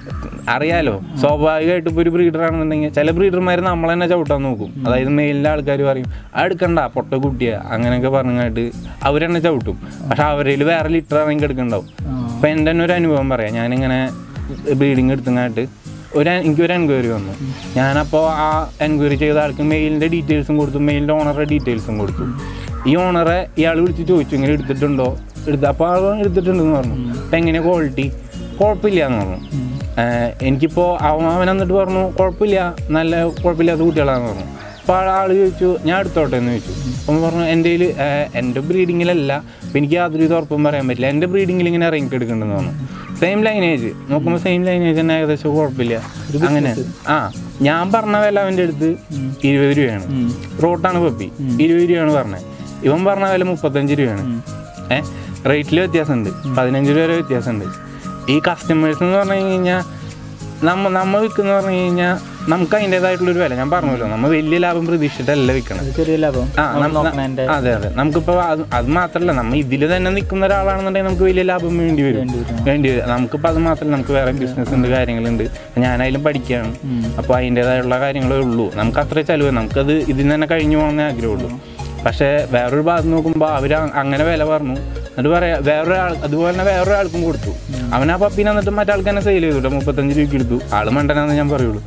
അറിയാലോ സ്വാഭാവികമായിട്ട് ഇപ്പൊ ഒരു ബ്രീഡർ ആണെന്നുണ്ടെങ്കിൽ ചില ബ്രീഡർമാർ നമ്മൾ തന്നെ ചവിട്ടാൻ നോക്കും അതായത് മെയിലിലെ ആൾക്കാർ പറയും "ആ എടുക്കണ്ട പൊട്ട കുട്ടിയാ അങ്ങനെയൊക്കെ പറഞ്ഞിട്ട് അവർ തന്നെ ചവിട്ടും പക്ഷെ അവരിൽ വേറെ ലിറ്റർ ആണെങ്കിൽ എടുക്കണ്ടാവും അപ്പൊ എൻ്റെ തന്നെ ഒരു അനുഭവം പറയാം ഞാനിങ്ങനെ ബ്രീഡിങ് എടുത്തങ്ങായിട്ട് ഒരു എനിക്കൊരു എൻക്വയറി വന്നു ഞാനപ്പോൾ ആ എൻക്വയറി ചെയ്ത ആൾക്ക് മെയിലിൻ്റെ ഡീറ്റെയിൽസും കൊടുത്തു മെയിലിൻ്റെ ഓണറുടെ ഡീറ്റെയിൽസും കൊടുത്തു ഈ ഓണറെ ഇയാൾ വിളിച്ച് ചോദിച്ചു ഇങ്ങനെ എടുത്തിട്ടുണ്ടോ എടുത്ത് അപ്പോൾ ആൾ എടുത്തിട്ടുണ്ടെന്ന് പറഞ്ഞു അപ്പം എങ്ങനെ ക്വാളിറ്റി കുഴപ്പമില്ല എന്ന് പറഞ്ഞു ഏഹ് എനിക്കിപ്പോൾ അവൻ അവൻ എന്നിട്ട് പറഞ്ഞു കുഴപ്പമില്ല നല്ല കുഴപ്പമില്ലാത്ത കുട്ടികളാന്ന് പറഞ്ഞു അപ്പോൾ ആൾ ചോദിച്ചു ഞാൻ എടുത്തോട്ടെ എന്ന് ചോദിച്ചു അപ്പം പറഞ്ഞു എൻ്റെ കയ്യിൽ എൻ്റെ ബ്രീഡിങ്ങിലല്ല അപ്പം എനിക്ക് യാതൊരു ഇത് ഉറപ്പും പറയാൻ പറ്റില്ല എൻ്റെ ബ്രീഡിങ്ങിൽ ഇങ്ങനെ ഇറങ്ങി എടുക്കണ്ടെന്ന് പറഞ്ഞു സെയിം ലൈനേജ് നോക്കുമ്പോൾ സെയിം ലൈനേജ് തന്നെ ഏകദേശം കുഴപ്പമില്ല അങ്ങനെ ആ ഞാൻ പറഞ്ഞ വില അവൻ്റെ അടുത്ത് ഇരുപത് രൂപയാണ് റോട്ടാണ് പപ്പി ഇരുപത് രൂപയാണ് പറഞ്ഞത് ഇവൻ പറഞ്ഞ വില മുപ്പത്തഞ്ച് രൂപയാണ് ഏഹ് റേറ്റിൽ വ്യത്യാസമുണ്ട് പതിനഞ്ച് രൂപ വരെ വ്യത്യാസമുണ്ട് ഈ കസ്റ്റമേഴ്സ് എന്ന് പറഞ്ഞു കഴിഞ്ഞാൽ നമ്മ നമ്മ വിൽക്കുന്ന പറഞ്ഞു കഴിഞ്ഞാൽ നമുക്ക് അതിൻ്റെതായിട്ടുള്ളൊരു വില ഞാൻ പറഞ്ഞല്ലോ നമ്മൾ വലിയ ലാഭം പ്രതീക്ഷിച്ചിട്ടല്ല വിൽക്കണം അത് ചെറിയ ലാഭം ആ നമ്മൾ നം- നോക്കണതിന്റെ അതെ അതെ നമുക്കിപ്പോൾ അത് അത് മാത്രമല്ല നമ്മൾ ഇതിൽ തന്നെ നിൽക്കുന്ന ഒരാളാണെന്നുണ്ടെങ്കിൽ നമുക്ക് വലിയ ലാഭം വേണ്ടി വരും വേണ്ടി വരും. വേണ്ടി വരും നമുക്കിപ്പോൾ അത് മാത്രമല്ല നമുക്ക് വേറെ ബിസിനസ് ഉണ്ട് കാര്യങ്ങളുണ്ട് ഞാനായാലും പഠിക്കുകയാണ് അപ്പോൾ അതിൻ്റെതായുള്ള കാര്യങ്ങളേ ഉള്ളൂ നമുക്ക് അത്ര ചിലവ് നമുക്കത് ഇതിൽ നിന്ന് തന്നെ കഴിഞ്ഞു പോകണമെന്നേ ആഗ്രഹമുള്ളൂ പക്ഷേ വേറൊരു ഭാഗത്ത് നോക്കുമ്പോൾ അവർ അങ്ങനെ വില പറഞ്ഞു എന്നിട്ട് പറയാ വേറൊരാൾ അതുപോലെ തന്നെ വേറൊരാൾക്കും കൊടുത്തു അവൻ ആ പപ്പീനെ എന്നിട്ട് മറ്റാൾക്ക് തന്നെ സെയിൽ ചെയ്തു കേട്ടോ മുപ്പത്തഞ്ച് രൂപയ്ക്ക് എടുത്തു ആള് മണ്ടനാന്ന് ഞാൻ പറയുള്ളൂ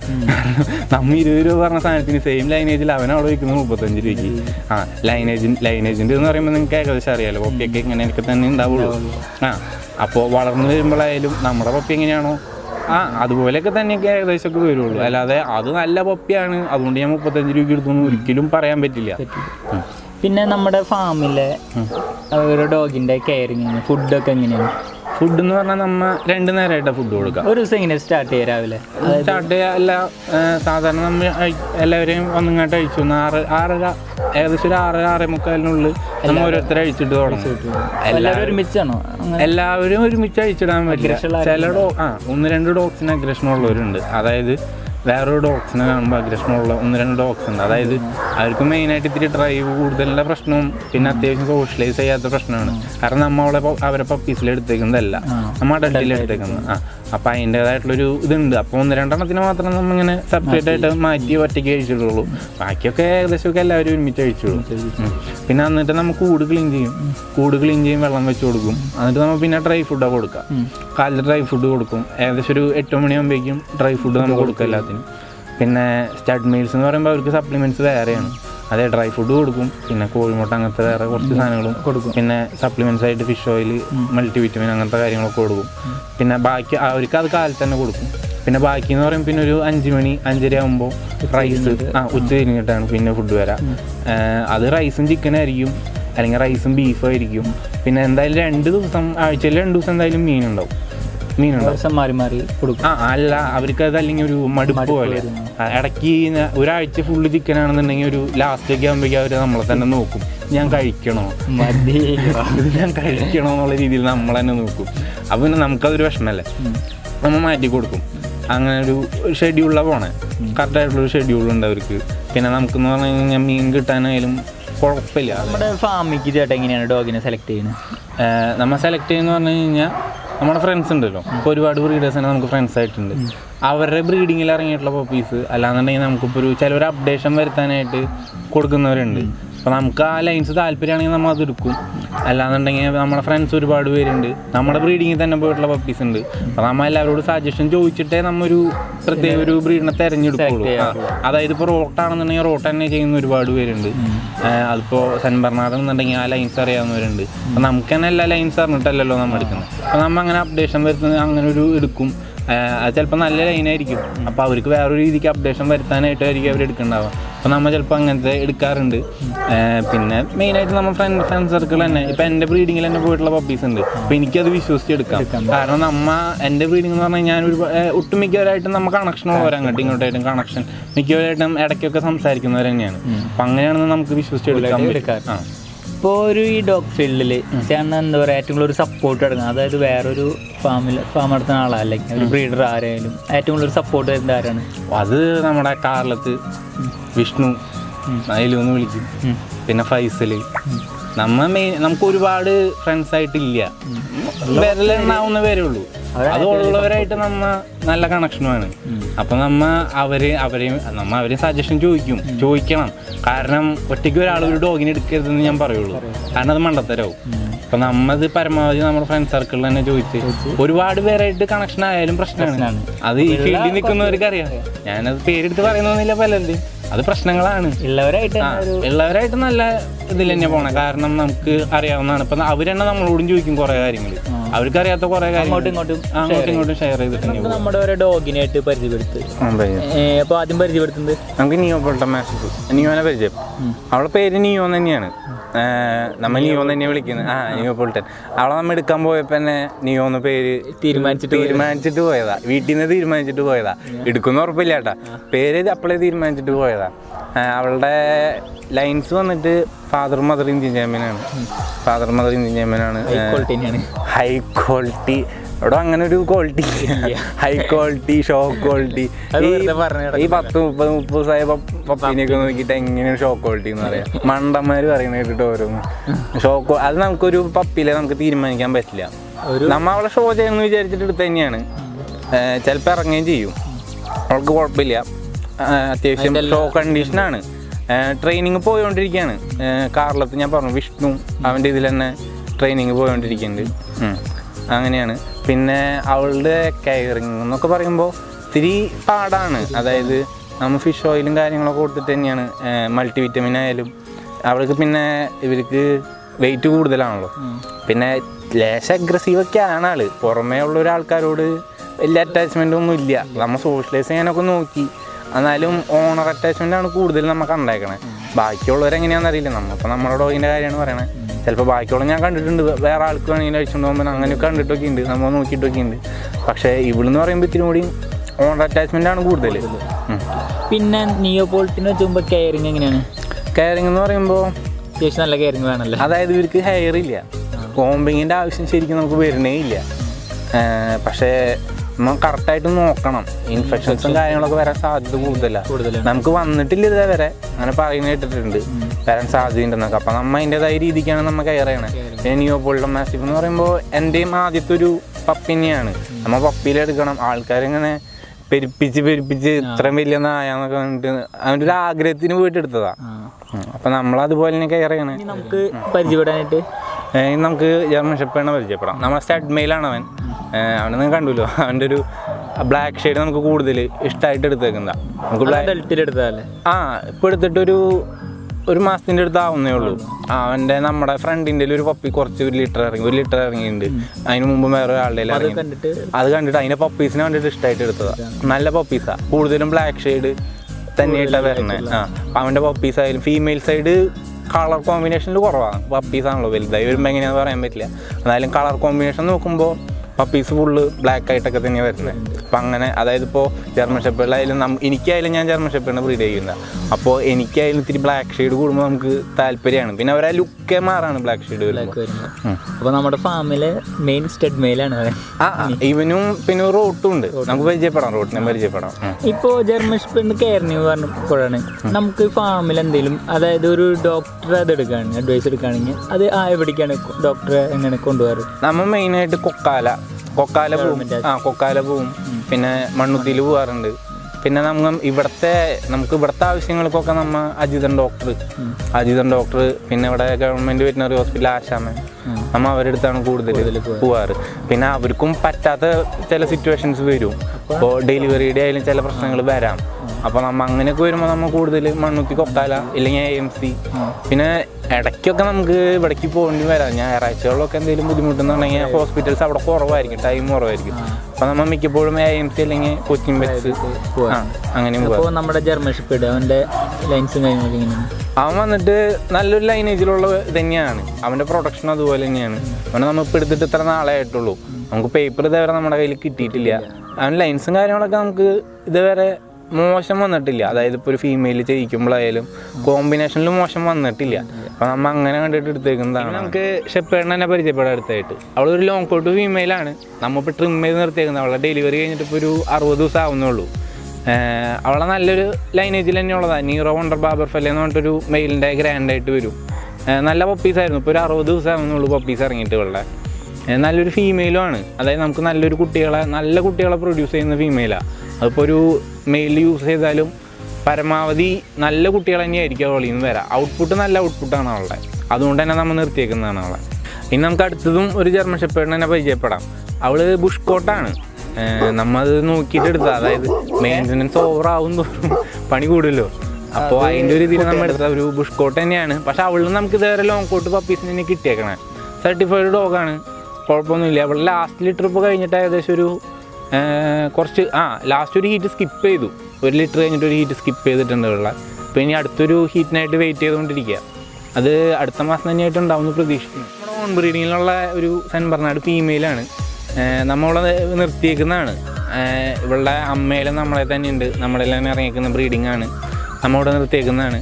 നമ്മ ഇരുപത് രൂപ പറഞ്ഞ സാധനത്തിന് സെയിം ലൈനേജിൽ അവൻ അവിടെ വയ്ക്കുന്നത് മുപ്പത്തഞ്ച് രൂപയ്ക്ക് ആ ലൈനേജ് ലൈനേജിൻ്റെ എന്ന് പറയുമ്പോൾ നിങ്ങൾക്ക് ഏകദേശം അറിയാലോ പപ്പിയൊക്കെ ഇങ്ങനെ എനിക്ക് തന്നെ ഉണ്ടാവുള്ളൂ ആ അപ്പോൾ വളർന്നു വരുമ്പോഴായാലും നമ്മുടെ പപ്പി എങ്ങനെയാണോ ആ അതുപോലെയൊക്കെ തന്നെയൊക്കെ ഏകദേശമൊക്കെ വരുള്ളൂ അല്ലാതെ അത് നല്ല പപ്പിയാണ് അതുകൊണ്ട് ഞാൻ മുപ്പത്തഞ്ച് രൂപയ്ക്ക് എടുത്തു എന്ന് ഒരിക്കലും പറയാൻ പറ്റില്ല ഉം. പിന്നെ നമ്മുടെ ഫാമിലെ ഒരു ഡോഗിന്റെ കെയറിങ് ഫുഡൊക്കെ എങ്ങനെയാണ് ഫുഡ് എന്ന് പറഞ്ഞാൽ നമ്മ രണ്ട് നേരമായിട്ടാണ് ഫുഡ് കൊടുക്കുക ഒരു ദിവസം എങ്ങനെ സ്റ്റാർട്ട് ചെയ്യാം രാവിലെ സ്റ്റാർട്ട് ചെയ്യുക എല്ലാ ഏ, സാധാരണ നമ്മൾ എല്ലാവരെയും ഒന്നിങ്ങോട്ട് അഴിച്ചു ഒന്ന് ആറ് ആറര ഏകദേശം ഒരു ആറ് ആറേ മുക്കാലിനുള്ളിൽ നമ്മൾ ഓരോരുത്തരെ അഴിച്ചിട്ട് തുടങ്ങും എല്ലാവരും ഒരുമിച്ചാണോ അങ്ങനെ എല്ലാവരും ഒരുമിച്ച് അഴിച്ചിടാൻ പറ്റില്ല Aggression ചില ഡോ ആ ഒന്ന് രണ്ട് ഡോഗ്സിന് അഗ്രഷൻ ഉള്ളവരുണ്ട് അതായത് വേറൊരു ഡോഗ്സിനെ കാണുമ്പോൾ അഗ്രഷനുള്ള ഒന്ന് രണ്ട് ഡോഗ്സ് ഉണ്ട് അതായത് അവർക്ക് മെയിനായിട്ട് ഇത്തിരി ഡ്രൈവ് കൂടുതലുള്ള പ്രശ്നവും പിന്നെ അത്യാവശ്യം സോഷ്യലൈസ് ചെയ്യാത്ത പ്രശ്നമാണ് കാരണം നമ്മളെ പ- അവരെ പപ്പീസിൽ എടുത്തേക്കുന്നതല്ല നമ്മൾ അഡൽട്ടിൽ എടുത്തേക്കുന്നത് ആ അപ്പം അതിൻ്റേതായിട്ടുള്ളൊരു ഇതുണ്ട് അപ്പോൾ ഒന്ന് രണ്ടെണ്ണത്തിന് മാത്രം നമ്മളിങ്ങനെ സെപ്പറേറ്റ് ആയിട്ട് മാറ്റി ഒറ്റയ്ക്ക് കഴിച്ചിട്ടുള്ളൂ ബാക്കിയൊക്കെ ഏകദേശമൊക്കെ എല്ലാവരും ഒരുമിച്ച് കഴിച്ചോളൂ ഉം. പിന്നെ എന്നിട്ട് നമ്മൾ കൂട് ക്ലീൻ ചെയ്യും കൂട് ക്ലീൻ ചെയ്യും വെള്ളം വെച്ച് കൊടുക്കും എന്നിട്ട് നമ്മൾ പിന്നെ ഡ്രൈ ഫുഡാണ് കൊടുക്കുക കാലിൽ ഡ്രൈ ഫുഡ് കൊടുക്കും ഏകദേശം ഒരു എട്ട് മണിയാകുമ്പോഴേക്കും ഡ്രൈ ഫുഡ് നമ്മൾ കൊടുക്കും എല്ലാത്തിനും പിന്നെ സ്റ്റഡ് മീൽസ് എന്ന് പറയുമ്പോൾ അവർക്ക് സപ്ലിമെൻറ്റ്സ് വേറെയാണ് അതെ ഡ്രൈ ഫുഡ് കൊടുക്കും പിന്നെ കോഴിമുട്ട അങ്ങനത്തെ വേറെ കുറച്ച് സാധനങ്ങളും കൊടുക്കും. പിന്നെ സപ്ലിമെൻറ്റ്സ് ആയിട്ട് ഫിഷ് ഓയിൽ മൾട്ടി വിറ്റമിൻ അങ്ങനത്തെ കാര്യങ്ങളൊക്കെ കൊടുക്കും പിന്നെ ബാക്കി അവർക്ക് അത് കാലത്ത് തന്നെ കൊടുക്കും പിന്നെ ബാക്കി എന്ന് പറയുമ്പോൾ പിന്നെ ഒരു അഞ്ച് മണി അഞ്ചര ആകുമ്പോൾ റൈസ് ആ ഉച്ച കഴിഞ്ഞിട്ടാണ് പിന്നെ ഫുഡ് വരാം ഏഹ് അത് റൈസും ചിക്കനും ആയിരിക്കും അല്ലെങ്കിൽ റൈസും ബീഫും ആയിരിക്കും പിന്നെ എന്തായാലും രണ്ട് ദിവസം ആഴ്ചയിൽ രണ്ട് ദിവസം എന്തായാലും മീൻ ഉണ്ടാവും മീനുണ്ടോ ദിവസം മാറി മാറി കൊടുക്കും ആ അല്ല അവർക്ക് അത് അല്ലെങ്കിൽ ഒരു മടുപ്പ് പോലെ ആ, ഇടയ്ക്ക് ന- ഒരാഴ്ച ഫുള്ള് ചിക്കൻ ആണെന്നുണ്ടെങ്കിൽ ഒരു ലാസ്റ്റ് ഒക്കെ ആകുമ്പോഴേക്കും അവർ നമ്മളെ തന്നെ നോക്കും ഞാൻ കഴിക്കണോ മതി ഇത് ഞാൻ കഴിക്കണോ എന്നുള്ള രീതിയിൽ നമ്മൾ തന്നെ നോക്കും അപ്പം പിന്നെ നമുക്കതൊരു വിഷമല്ലേ നമ്മൾ മാറ്റി കൊടുക്കും അങ്ങനെ ഒരു ഷെഡ്യൂളിലാണ് പോണേ കറക്റ്റായിട്ടുള്ളൊരു ഷെഡ്യൂളുണ്ട് അവർക്ക് പിന്നെ നമുക്കെന്ന് പറഞ്ഞു കഴിഞ്ഞാൽ മീൻ കിട്ടാനായാലും കുഴപ്പമില്ല നമ്മുടെ ഫാമിക്ക് ചേട്ടാ എങ്ങനെയാണ് ഡോഗിനെ സെലക്ട് ചെയ്യുന്നത് ഏഹ് നമ്മൾ സെലക്ട് ചെയ്യുന്ന പറഞ്ഞു കഴിഞ്ഞാൽ നമ്മുടെ ഫ്രണ്ട്സ് ഉണ്ടല്ലോ ഇപ്പോൾ ഒരുപാട് ബ്രീഡേഴ്സ് തന്നെ നമുക്ക് ഫ്രണ്ട്സ് ആയിട്ടുണ്ട് അവരുടെ ബ്രീഡിങ്ങിൽ ഇറങ്ങിയിട്ടുള്ള പപ്പീസ് അല്ലാന്നുണ്ടെങ്കിൽ നമുക്കിപ്പോൾ ഒരു ചിലവർ അപ്ഡേഷൻ വരുത്താനായിട്ട് കൊടുക്കുന്നവരുണ്ട് അപ്പോൾ നമുക്ക് ആ ലൈൻസ് താല്പര്യമാണെങ്കിൽ നമ്മൾ അത് എടുക്കും അല്ലാന്നുണ്ടെങ്കിൽ നമ്മുടെ ഫ്രണ്ട്സ് ഒരുപാട് പേരുണ്ട് നമ്മുടെ ബ്രീഡിങ്ങിൽ തന്നെ പോയിട്ടുള്ള പപ്പീസ് ഉണ്ട് അപ്പോൾ നമ്മൾ എല്ലാവരോടും സജഷൻ ചോദിച്ചിട്ടേ നമ്മൊരു പ്രത്യേക ഒരു ബ്രീഡിനെ തിരഞ്ഞെടുക്കുള്ളൂ ആ. അതായത് ഇപ്പോൾ റോട്ടാണെന്നുണ്ടെങ്കിൽ റോട്ട് തന്നെ ചെയ്യുന്ന ഒരുപാട് പേരുണ്ട് ഏഹ് അതിപ്പോൾ സെൻ ബെർണാഡ് എന്നുണ്ടെങ്കിൽ ആ ലൈൻസ് അറിയാവുന്നവരുണ്ട് അപ്പം നമുക്ക് തന്നെ എല്ലാ ലൈൻസ് അറിഞ്ഞിട്ടല്ലല്ലോ നമ്മൾ എടുക്കുന്നത് അപ്പോൾ നമ്മൾ അങ്ങനെ അപ്ഡേഷൻ വരുത്തുന്നത് അങ്ങനെ ഒരു എടുക്കും ഏഹ് അത് ചിലപ്പോൾ നല്ല ലൈനായിരിക്കും അപ്പോൾ അവർക്ക് വേറൊരു രീതിക്ക് അപ്ഡേഷൻ വരുത്താനായിട്ടായിരിക്കും അവർ എടുക്കുന്നുണ്ടാവുക അപ്പോൾ നമ്മൾ ചിലപ്പോൾ അങ്ങനത്തെ എടുക്കാറുണ്ട് ഏഹ് പിന്നെ മെയിനായിട്ട് നമ്മൾ ഫ്രണ്ട് ഫ്രണ്ട് സർക്കിൾ തന്നെ ഇപ്പം എൻ്റെ ബ്രീഡിങ്ങിൽ തന്നെ പോയിട്ടുള്ള പപ്പീസ് ഉണ്ട് അപ്പോൾ എനിക്കത് വിശ്വസിച്ചെടുക്കാം കാരണം നമ്മ എൻ്റെ ബ്രീഡിംഗ് എന്ന് പറഞ്ഞാൽ ഞാൻ ഒരു ഒട്ടുമിക്കവരായിട്ടും നമ്മൾ കണക്ഷനുള്ളവർ അങ്ങോട്ടും ഇങ്ങോട്ടായിട്ടും കണക്ഷൻ മിക്കവരായിട്ടും ഇടയ്ക്കൊക്കെ സംസാരിക്കുന്നവർ തന്നെയാണ് അപ്പം അങ്ങനെയാണെന്ന് നമുക്ക് വിശ്വസിച്ചെടുക്കാൻ എടുക്കാം. പറ്റും ആ ഇപ്പോൾ ഒരു ഈ ഡോഗ് ഫീൽഡിൽ ചേട്ടൻ എന്താ പറയുക ഏറ്റവും കൂടുതൽ ഒരു സപ്പോർട്ട് എടുക്കണം അതായത് വേറൊരു ഫാമിൽ ഫാം നടത്തുന്ന ആളാ അല്ലെങ്കിൽ ഒരു ബ്രീഡർ ആരായാലും ഏറ്റവും കൂടുതൽ സപ്പോർട്ട് തരുന്നത് ആരാണ് അത് നമ്മുടെ കാർലത്ത് വിഷ്ണു അതിലൊന്ന് വിളിക്കും ഉം. പിന്നെ ഫൈസല് നമ്മ മെയിൻ നമുക്ക് ഒരുപാട് ഫ്രണ്ട്സ് ആയിട്ടില്ല വിരലെണ്ണാവുന്ന പേരേ ഉള്ളൂ അത് ഉള്ളവരായിട്ട് നമ്മ നല്ല കണക്ഷനുമാണ് അപ്പൊ നമ്മ അവര് അവരെയും നമ്മ അവരെ സജഷൻ ചോദിക്കും ചോദിക്കണം കാരണം ഒറ്റയ്ക്ക് ഒരാൾ ഒരു ഡോഗിനെ എടുക്കരുതെന്ന് ഞാൻ പറയുള്ളൂ കാരണം അത് മണ്ടത്തരാവും അപ്പൊ നമ്മത് പരമാവധി നമ്മുടെ ഫ്രണ്ട് സർക്കിളിൽ തന്നെ ചോദിച്ച് ഒരുപാട് പേരായിട്ട് കണക്ഷൻ ആയാലും പ്രശ്നമാണ് അത് ഈ ഫീൽഡിൽ നിൽക്കുന്നവർക്ക് അറിയാം ഞാനത് പേരെടുത്ത് പറയുന്നൊന്നുമില്ല പലരുടെയും അത് പ്രശ്നങ്ങളാണ് ഉള്ളവരായിട്ട് ആ, ഉള്ളവരായിട്ട് നല്ല ഇതിൽ തന്നെ പോണേ കാരണം നമുക്ക് അറിയാവുന്നതാണ് ഇപ്പൊ അവര് തന്നെ നമ്മളോടും ചോദിക്കും കുറെ കാര്യങ്ങൾ അവർക്ക് അറിയാത്ത കുറെ കാര്യങ്ങൾ അങ്ങോട്ടും ഇങ്ങോട്ടും ആ, അങ്ങോട്ടും ഇങ്ങോട്ടും ഷെയർ ചെയ്തിട്ട് തന്നെ നമുക്ക് നമ്മുടെ ഒരു ഡോഗിനായിട്ട് പരിചയപ്പെടുത്ത് അപ്പോൾ ആദ്യം പരിചയപ്പെടുത്തുന്നത് നമുക്ക് നിയോ പോലത്തെ മാസസ് നിയോനെ പരിചയം അവളുടെ പേര് നിയോ തന്നെയാണ് ഏർ, നമ്മ നിയോ തന്നെ വിളിക്കുന്നത് ആ നിയോ പോൾട്ടൻ അവളെ നമ്മൾ എടുക്കാൻ പോയപ്പോ തന്നെ നിയോ എന്ന പേര് തീരുമാനിച്ചിട്ട് തീരുമാനിച്ചിട്ട് പോയതാ വീട്ടിൽ നിന്ന് തീരുമാനിച്ചിട്ട് പോയതാ എടുക്കുന്ന ഉറപ്പില്ല കേട്ടാ പേര് അപ്പോഴേ തീരുമാനിച്ചിട്ട് പോയതാ ആ, അവളുടെ ലൈൻസ് വന്നിട്ട് ഫാദർ മദർ ഇന്ത്യൻ ചാമ്പ്യനാണ് ഫാദർ മദർ ഇന്ത്യൻ ചാമ്പ്യനാണ് ക്വാളിറ്റി തന്നെയാണ് ഹൈ ക്വാളിറ്റി ഇവിടെ അങ്ങനെ ഒരു quality high quality show quality അത് വെറുതെ പറഞ്ഞ് ഈ പത്ത് മുപ്പത് മുപ്പത് ദിവസമായ പപ്പീനെയൊക്കെ നോക്കിയിട്ട് എങ്ങനെയാണ് ഷോ ക്വാളിറ്റി എന്ന് പറയാം മണ്ടന്മാര് പറയുന്നത് കേട്ടിട്ട് ഓരോന്ന് ഷോ അത് നമുക്കൊരു പപ്പിയിലെ നമുക്ക് തീരുമാനിക്കാൻ പറ്റില്ല ഒരു- നമ്മ അവളെ ഷോ ചെയ്യുമെന്ന് വിചാരിച്ചിട്ട് എടുത്ത് തന്നെയാണ് ചിലപ്പോൾ ഇറങ്ങുകയും ചെയ്യും അവൾക്ക് കുഴപ്പമില്ല ഏഹ് അത്യാവശ്യം ഷോ കണ്ടീഷനാണ് ട്രെയിനിങ് പോയോണ്ടിരിക്കുകയാണ് ഏഹ് കാറിലത്ത് ഞാൻ പറഞ്ഞു വിഷ്ണു അവൻ്റെ ഇതിൽ തന്നെ ട്രെയിനിങ് പോയോണ്ടിരിക്കുന്നുണ്ട് ഉം. അങ്ങനെയാണ് പിന്നെ അവളുടെ കെയറിങ് എന്നൊക്കെ പറയുമ്പോൾ ഇത്തിരി പാടാണ് അതായത് നമ്മൾ ഫിഷ് ഓയിലും കാര്യങ്ങളൊക്കെ കൊടുത്തിട്ട് തന്നെയാണ് മൾട്ടി വിറ്റമിൻ ആയാലും അവൾക്ക് പിന്നെ ഇവർക്ക് വെയിറ്റ് കൂടുതലാണല്ലോ പിന്നെ ലേശ അഗ്രസീവ് ഒക്കെയാണ് ആള് പുറമേ ഉള്ള ഒരാൾക്കാരോട് വലിയ അറ്റാച്ച്മെൻ്റ് ഒന്നും ഇല്ല നമ്മൾ സോഷ്യലൈസ് ചെയ്യാനൊക്കെ നോക്കി എന്നാലും ഓണർ അറ്റാച്ച്മെൻ്റ് ആണ് കൂടുതൽ നമ്മൾ കണ്ടേക്കണേ ബാക്കിയുള്ളവരെങ്ങനെയാണെന്ന് അറിയില്ല നമ്മളിപ്പോൾ നമ്മുടെ ഡോഗിൻ്റെ കാര്യമാണ് പറയണത് ചിലപ്പോൾ ബാക്കിയുള്ള ഞാൻ കണ്ടിട്ടുണ്ട് വേ- വേറെ ആൾക്ക് വേണമെങ്കിൽ അഴിച്ചുകൊണ്ട് പോകുമ്പോൾ അങ്ങനെയൊക്കെ കണ്ടിട്ടൊക്കെ ഉണ്ട് നമ്മൾ നോക്കിയിട്ടൊക്കെ ഉണ്ട് പക്ഷേ ഇവിടെന്ന് പറയുമ്പോൾ ഇത്തിരി കൂടി ഓണർ അറ്റാച്ച്മെൻ്റ് ആണ് കൂടുതൽ പിന്നെ നിയോപോൾട്ടിന് വെച്ചുമ്പോൾ കെയറിങ് എങ്ങനെയാണ് കെയറിങ് എന്ന് പറയുമ്പോൾ അത്യാവശ്യം നല്ല കെയറിങ് വേണമല്ലോ അതായത് ഇവർക്ക് ഹെയർ ഇല്ല കോമ്പിങ്ങിൻ്റെ ആവശ്യം ശരിക്കും നമുക്ക് വരുന്നേ ഇല്ല ഏർ പക്ഷേ നമ്മൾ കറക്റ്റായിട്ട് നോക്കണം ഇൻഫെക്ഷൻസും കാര്യങ്ങളൊക്കെ വരാൻ സാധ്യത കൂടുതലാണ് കൂടുതലാണ് നമുക്ക് വന്നിട്ടില്ല ഇതേ വരെ അങ്ങനെ പറയുന്ന കേട്ടിട്ടുണ്ട് വരാൻ സാധ്യതയുണ്ടെന്നൊക്കെ അപ്പം നമ്മൾ അതിൻ്റെതായ രീതിക്കാണ് നമ്മൾ കെയർ ചെയ്യണത് പിന്നെ നിയോപോളിയുടെ മാസിഫ് എന്ന് പറയുമ്പോൾ എൻ്റെയും ആദ്യത്തെ ഒരു പപ്പി തന്നെയാണ് നമ്മൾ പപ്പിയിലെടുക്കണം ആൾക്കാരിങ്ങനെ പെരുപ്പിച്ച് പെരുപ്പിച്ച് ഇത്രയും വലിയ നായാന്നൊക്കെ പറഞ്ഞിട്ട് അവൻ്റെ ഒരു ആഗ്രഹത്തിന് പോയിട്ട് എടുത്തതാ ആ. ഉം. അപ്പൊ നമ്മൾ അതുപോലെ തന്നെ കെയർ ചെയ്യണേ ഇനി നമുക്ക് പരിചയപ്പെടാനായിട്ട് ഏഹ് നമുക്ക് ജർമ്മൻ ഷെപ്പേണ് പരിചയപ്പെടാം നമ്മളെ സ്റ്റഡ് മെയിലാണ് അവൻ ഏഹ് അവനെ നിങ്ങൾ കണ്ടുല്ലോ അവൻ്റെ ഒരു ബ്ലാക്ക് ഷെയ്ഡ് നമുക്ക് കൂടുതൽ ഇഷ്ടമായിട്ട് എടുത്തേക്കുന്നതാ നമുക്ക് ബ്ലാക്ക് ഡെൽറ്റിൽ എടുത്തതല്ലേ ആ ഇപ്പോൾ എടുത്തിട്ടൊരു ഒരു മാസത്തിൻ്റെ അടുത്ത് ആവുന്നേ ഉള്ളൂ ആ, അവൻ്റെ നമ്മുടെ ഫ്രണ്ടിൻ്റെ ഒരു പപ്പി കുറച്ച് ഒരു ലിറ്റർ ഇറങ്ങി ഒരു ലിറ്റർ ഇറങ്ങിയിട്ടുണ്ട് അതിന് മുമ്പ് വേറെ ഒരാളുടെ അത് ഇറങ്ങി കണ്ടിട്ട് അത് കണ്ടിട്ട് അതിൻ്റെ പപ്പീസിനെ കണ്ടിട്ട് ഇഷ്ടമായിട്ട് എടുത്തതാ നല്ല പപ്പീസാ കൂടുതലും ബ്ലാക്ക് ഷെയ്ഡ് തന്നെയായിട്ടാണ് വരണത് ആ അപ്പൊ അവൻ്റെ പപ്പീസ് ആയാലും ഫീമെയിൽ സൈഡ് കളർ കോമ്പിനേഷനിൽ കുറവാണ് പപ്പീസ് ആണല്ലോ വലുതായി വരുമ്പോൾ എങ്ങനെയാണെന്ന് പറയാൻ പറ്റില്ല എന്നാലും കളർ കോമ്പിനേഷൻ നോക്കുമ്പോൾ പപ്പീസ് ഫുള്ള് ബ്ലാക്ക് ആയിട്ടൊക്കെ തന്നെയാണ് വരുന്നത് അപ്പം അങ്ങനെ അതായത് ഇപ്പോൾ ജർമ്മൻ ഷെപ്പേഡിലായാലും നം എനിക്കായാലും ഞാൻ ജർമ്മൻ ഷെപ്പേഡിനെ ബ്രീഡ് ചെയ്യുന്നത് അപ്പോൾ എനിക്കായാലും ഇത്തിരി ബ്ലാക്ക് ഷെയ്ഡ് കൂടുമ്പോൾ നമുക്ക് താല്പര്യമാണ് പിന്നെ അവരെ ലുക്കേ മാറാണ് ബ്ലാക്ക് ഷെയ്ഡ് വരുമ്പോൾ വരുമ്പോൾ അപ്പോൾ നമ്മുടെ ഫാമിലെ മെയിൻ സ്റ്റഡ് മെയിലാണ് അവൻ ആ ആ, ഇവനും പിന്നെ റോട്ടും ഉണ്ട് നമുക്ക് പരിചയപ്പെടാം റോട്ടിനെ പരിചയപ്പെടാം ഉം. ഇപ്പോൾ ജർമ്മൻ ഷെപ്പേഡിന് കെയറിന് പറഞ്ഞപ്പോഴാണ് നമുക്ക് ഫാമിൽ എന്തെങ്കിലും അതായത് ഒരു ഡോക്ടർ അത് എടുക്കുകയാണ് അഡ്വൈസ് എടുക്കുകയാണെങ്കിൽ അത് ആ എവിടേക്കാണ് ഡോക്ടറെ എങ്ങനെ കൊണ്ടുപോകാറ് നമ്മൾ മെയിനായിട്ട് കൊക്കാല കൊക്കാല പോവും ആ കൊക്കാല പോവും പിന്നെ മണ്ണുത്തിയിൽ പോവാറുണ്ട് പിന്നെ നമ്മൾ ഇവിടുത്തെ നമുക്ക് ഇവിടുത്തെ ആവശ്യങ്ങൾക്കൊക്കെ നമ്മ അജിതൻ ഡോക്ടർ അജിതൻ ഡോക്ടർ പിന്നെ ഇവിടെ ഗവൺമെന്റ് വെറ്റിനറി ഹോസ്പിറ്റൽ ആശാമ നമ്മ അവരുടെ അടുത്താണ് കൂടുതൽ പോവാറ് പിന്നെ അവർക്കും പറ്റാത്ത ചില സിറ്റുവേഷൻസ് വരും ഇപ്പോൾ ഡെലിവറിയുടെ ആയാലും ചില പ്രശ്നങ്ങൾ വരാം അപ്പോൾ നമ്മ അങ്ങനെയൊക്കെ വരുമ്പോൾ നമ്മൾ കൂടുതൽ മണ്ണുത്തി കൊക്കാല ഇല്ലെങ്കിൽ എ എം സി പിന്നെ ഇടയ്ക്കൊക്കെ നമുക്ക് ഇവിടേക്ക് പോകേണ്ടി വരാം ഞായറാഴ്ചകളിലൊക്കെ എന്തെങ്കിലും ബുദ്ധിമുട്ടുന്നുണ്ടെങ്കിൽ ഹോസ്പിറ്റൽസ് അവിടെ കുറവായിരിക്കും ടൈം കുറവായിരിക്കും അപ്പോൾ നമ്മൾ മിക്കപ്പോഴും എ എം സി അല്ലെങ്കിൽ കൊച്ചിൻ ബസ് ആ അങ്ങനെയും പോകാം അപ്പോൾ നമ്മുടെ ജർമ്മൻ ഷെപ്പേഡ് അവൻ്റെ ലൈൻസും കാര്യങ്ങളൊക്കെ ഇങ്ങനെയാണ് അവൻ വന്നിട്ട് നല്ലൊരു ലൈനേജിലുള്ള തന്നെയാണ് അവൻ്റെ പ്രൊഡക്ഷൻ അതുപോലെ തന്നെയാണ് അവനെ നമ്മൾ ഇപ്പോൾ എടുത്തിട്ട് ഇത്ര നാളെ ആയിട്ടുള്ളൂ നമുക്ക് പേപ്പർ ഇതേവരെ നമ്മുടെ കയ്യിൽ കിട്ടിയിട്ടില്ല അവൻ ലൈൻസും കാര്യങ്ങളൊക്കെ നമുക്ക് ഇതുവരെ മോശം വന്നിട്ടില്ല അതായത് ഇപ്പോൾ ഒരു ഫീമെയിൽ ചെയ്യിക്കുമ്പോഴായാലും കോമ്പിനേഷനിൽ മോശം വന്നിട്ടില്ല അപ്പോൾ നമ്മൾ അങ്ങനെ കണ്ടിട്ട് എടുത്തേക്കുന്നതാണ് നമുക്ക് ഷെപ്പേഡിനെ തന്നെ പരിചയപ്പെടാൻ അടുത്തായിട്ട് അവളൊരു ലോങ് കോട്ട് ഫീമെയിലാണ് നമ്മളിപ്പോൾ ട്രിം ചെയ്ത് നിർത്തിയേക്കുന്നത് അവളെ ഡെലിവറി കഴിഞ്ഞിട്ട് ഇപ്പോൾ ഒരു അറുപത് ദിവസം ആവുന്നുള്ളൂ ഏഹ് അവളെ നല്ലൊരു ലൈനേജിൽ തന്നെയുള്ളതാണ് നീറോ വണ്ടർ ബാബർ ഫെല്ല എന്ന് പറഞ്ഞിട്ടൊരു മെയിലിൻ്റെ ഗ്രാൻഡായിട്ട് വരും ഏഹ് നല്ല പപ്പീസ് ആയിരുന്നു ഇപ്പോൾ ഒരു അറുപത് ദിവസം ആവുന്നുള്ളൂ പപ്പീസ് ഇറങ്ങിയിട്ട് ഇവളുടെ ഏഹ് നല്ലൊരു ഫീമെയിലും ആണ് അതായത് നമുക്ക് നല്ലൊരു കുട്ടികളെ നല്ല കുട്ടികളെ പ്രൊഡ്യൂസ് ചെയ്യുന്ന ഫീമെയിലാണ് അതിപ്പോൾ ഒരു മെയിൽ യൂസ് ചെയ്താലും പരമാവധി നല്ല കുട്ടികൾ തന്നെയായിരിക്കും അവളിൽ നിന്ന് വരാം ഔട്ട്പുട്ട് നല്ല ഔട്ട്പുട്ടാണ് അവളുടെ അതുകൊണ്ട് തന്നെ നമ്മൾ നിർത്തിയേക്കുന്നതാണ് അവളെ ഇനി നമുക്ക് അടുത്തതും ഒരു ജർമ്മൻ ഷെപ്പേഡിനെ തന്നെ പരിചയപ്പെടാം അവള് ബുഷ് കോട്ടാണ് നമ്മൾ അത് നോക്കിയിട്ട് എടുത്ത അതായത് മെയിൻ്റനൻസ് ഓവർ ആവും തോറും പണി കൂടുമല്ലോ അപ്പോൾ അതിൻ്റെ ഒരു ഇതിൽ നമ്മൾ എടുത്ത ഒരു ബുഷ് കോട്ട് തന്നെയാണ് പക്ഷെ അവളിൽ നമുക്ക് ഇതേറെ ലോങ് കോട്ട് പപ്പീസിന് തന്നെ കിട്ടിയേക്കണേ സർട്ടിഫൈഡ് ഡോഗാണ് കുഴപ്പമൊന്നുമില്ല അവൾ ലാസ്റ്റ് ട്രിപ്പ് കഴിഞ്ഞിട്ട് ഏകദേശം ഒരു ആ, കുറച്ച് ആ ലാസ്റ്റ് ഒരു ഹീറ്റ് സ്കിപ്പ് ചെയ്തു ഒരു ലിറ്റർ കഴിഞ്ഞിട്ട് ഒരു ഹീറ്റ് സ്കിപ്പ് ചെയ്തിട്ടുണ്ട് ഉള്ള അപ്പോൾ ഇനി അടുത്തൊരു ഹീറ്റിനായിട്ട് വെയിറ്റ് ചെയ്തുകൊണ്ടിരിക്കുക അത് അടുത്ത മാസം തന്നെയായിട്ട് ഉണ്ടാവുമെന്ന് പ്രതീക്ഷിക്കുന്നു നമ്മുടെ ഓൺ ബ്രീഡിങ്ങിലുള്ള ഒരു സെൻ ബർണാഡ് ഫീമെയിലാണ് നമ്മളെ നിർത്തിയേക്കുന്നതാണ് ഏഹ് ഇവളുടെ അമ്മയിലും നമ്മളെ തന്നെ ഉണ്ട് നമ്മളെ തന്നെ ഇറങ്ങിയേക്കുന്ന ബ്രീഡിംഗ് ആണ് നമ്മളിവിടെ നിർത്തിയേക്കുന്നതാണ്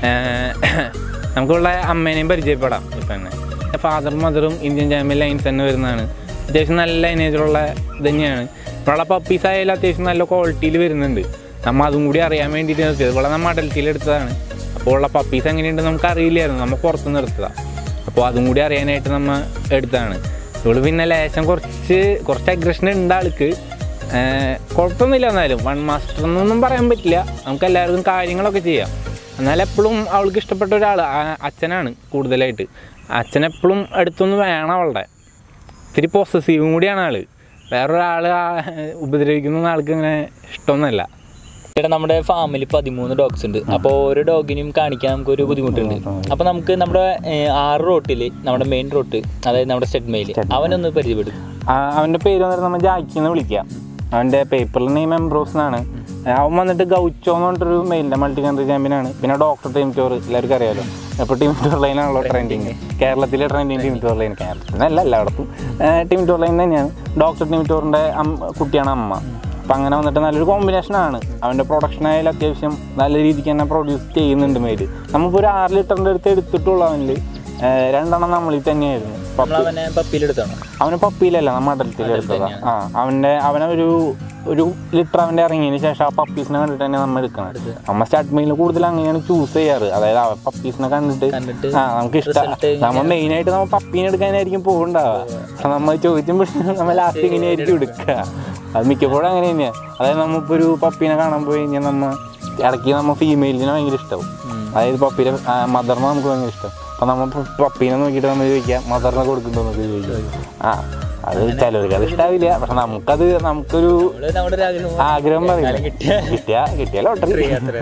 ഏഹ് നമുക്കുള്ള അമ്മേനെയും പരിചയപ്പെടാം ഇപ്പം തന്നെ ഫാദറും മദറും ഇന്ത്യൻ ചാമ്പ്യൻ ലൈൻസ് തന്നെ വരുന്നതാണ് അത്യാവശ്യം നല്ല ലൈനേജുള്ള ഇത് തന്നെയാണ് ഇവളുടെ പപ്പീസ് ആയാലും അത്യാവശ്യം നല്ല ക്വാളിറ്റിയിൽ വരുന്നുണ്ട് നമ്മൾ അതും കൂടി അറിയാൻ വേണ്ടിയിട്ട് നിർത്തിയത് ഇവിടെ നമ്മൾ അഡൽറ്റിയിൽ എടുത്തതാണ് അപ്പോൾ ഉള്ള പപ്പീസ് എങ്ങനെയുണ്ട് നമുക്ക് അറിയില്ലായിരുന്നു നമ്മൾ പുറത്ത് നിർത്തതാണ് അപ്പോൾ അതും കൂടി അറിയാനായിട്ട് നമ്മൾ എടുത്താണ് ഇവള് പിന്നെ ലേശം കുറച്ച് കുറച്ച് അഗ്രഷൻ ഉണ്ട് ആൾക്ക് ഏഹ് കുഴപ്പമൊന്നുമില്ല എന്നാലും വൺ മാസ്റ്റർ എന്നൊന്നും പറയാൻ പറ്റില്ല നമുക്ക് എല്ലാവർക്കും കാര്യങ്ങളൊക്കെ ചെയ്യാം എന്നാൽ എപ്പോഴും അവൾക്ക് ഇഷ്ടപ്പെട്ട ഒരാൾ അച്ഛനാണ് കൂടുതലായിട്ട് അച്ഛൻ എപ്പോഴും അടുത്തൊന്ന് വേണം അവളുടെ ഇത്തിരി പോസസീവും കൂടിയാണ് ആള് വേറൊരാൾ ഉപദ്രവിക്കുന്ന ആൾക്ക് ഇങ്ങനെ ഇഷ്ടമൊന്നുമല്ല ഇവിടെ നമ്മുടെ ഫാമിൽ പതിമൂന്ന് ഡോഗ്സ് ഉണ്ട് അപ്പോൾ ഓരോ ഡോഗിനും കാണിക്കാൻ നമുക്ക് ഒരു ബുദ്ധിമുട്ടുണ്ട് അപ്പോൾ നമുക്ക് നമ്മുടെ ഏഹ്, ആറ് റോട്ടിൽ നമ്മുടെ മെയിൻ റോട്ട് അതായത് നമ്മുടെ സ്റ്റെഡ് മെയിൽ അവനൊന്ന് പരിചയപ്പെടും ആ, അവൻ്റെ പേര് വന്നിട്ട് നമ്മൾ ജാക്കി എന്ന് വിളിക്കാം അവൻ്റെ പേപ്പറിൽ നെയിം എംബ്രോസ് എന്നാണ് അവൻ വന്നിട്ട് ഗൗച്ചോ എന്ന് പറഞ്ഞിട്ടൊരു മെയിലിൻ്റെ മൾട്ടി കൺട്രി ചാമ്പ്യനാണ് പിന്നെ ഡോക്ടർ ടീം ടൂർ എല്ലാവർക്കും അറിയാലോ ഇപ്പോൾ ടീം ടൂർ ലൈനാണല്ലോ ട്രെൻഡിങ് കേരളത്തിലെ ട്രെൻഡിങ് ടീം ടൂർ ലൈൻ കേരളത്തിലല്ല എല്ലായിടത്തും ടീം ടൂർ ലൈൻ തന്നെയാണ് ഡോക്ടർ ടീം ടൂറിൻ്റെ കുട്ടിയാണ് അമ്മ അപ്പം അങ്ങനെ വന്നിട്ട് നല്ലൊരു കോമ്പിനേഷനാണ് അവൻ്റെ പ്രൊഡക്ഷൻ ആയാലും അത്യാവശ്യം നല്ല രീതിക്ക് തന്നെ പ്രൊഡ്യൂസ് ചെയ്യുന്നുണ്ട് മെയിൽ നമ്മളിപ്പോൾ ഒരു ആറ് ലിറ്ററിൻ്റെ അടുത്ത് എടുത്തിട്ടുള്ള അവനിൽ രണ്ടെണ്ണം നമ്മളിൽ തന്നെയായിരുന്നു നമ്മൾ അവനെ പപ്പിയിലെടുത്താണ് അവന് പപ്പിയിലല്ല നമ്മ അഡൽറ്റിൽ എടുത്തതാ ആ അവന്റെ അവനെ ഒരു ഒരു ലിറ്റർ അവന്റെ ഇറങ്ങിയതിന് ശേഷം ആ പപ്പീസിനെ കണ്ടിട്ട് തന്നെ നമ്മൾ എടുക്കണം നമ്മ സ്റ്റാർട്ട് മെയിലിൽ കൂടുതൽ അങ്ങനെയാണ് ചൂസ് ചെയ്യാറ് അതായത് ആ പപ്പീസിനെ കണ്ടിട്ട് കണ്ടിട്ട് ആ നമുക്ക് ഇഷ്ടം നമ്മ മെയിൻ ആയിട്ട് നമ്മ പപ്പീനെ എടുക്കാനായിരിക്കും പോകുന്നുണ്ടാവുക പക്ഷെ നമ്മൾ ചോദിച്ചും നമ്മൾ ലാസ്റ്റ് ഇങ്ങനെയായിരിക്കും എടുക്കുക അത് മിക്കപ്പോഴും അങ്ങനെ തന്നെയാണ് അതായത് നമ്മളിപ്പോൾ ഒരു പപ്പീനെ കാണാൻ പോയി കഴിഞ്ഞാൽ നമ്മ ഇടയ്ക്ക് നമ്മ ഫീമെയിലിനെ ഭയങ്കര ഇഷ്ടവും അതായത് പപ്പീനെ മദറിനെ നമുക്ക് ഭയങ്കര ഇഷ്ടം അപ്പൊ നമ്മ പ- പപ്പീനെ നോക്കിയിട്ട് നമ്മൾ ചോദിക്കാം മദറിനെ കൊടുക്കണ്ടോ എന്നൊക്കെ ചോദിക്കും ആ അത് ചിലർക്ക് അത് ഇഷ്ടാവില്ല പക്ഷെ നമുക്കത് നമുക്കൊരു നമ്മള് നമ്മുടെ ഒരു ആഗ്രഹം ആഗ്രഹം പറയില്ല കിട്ടിയ- കിട്ടിയ കിട്ടിയ ലോട്ടറി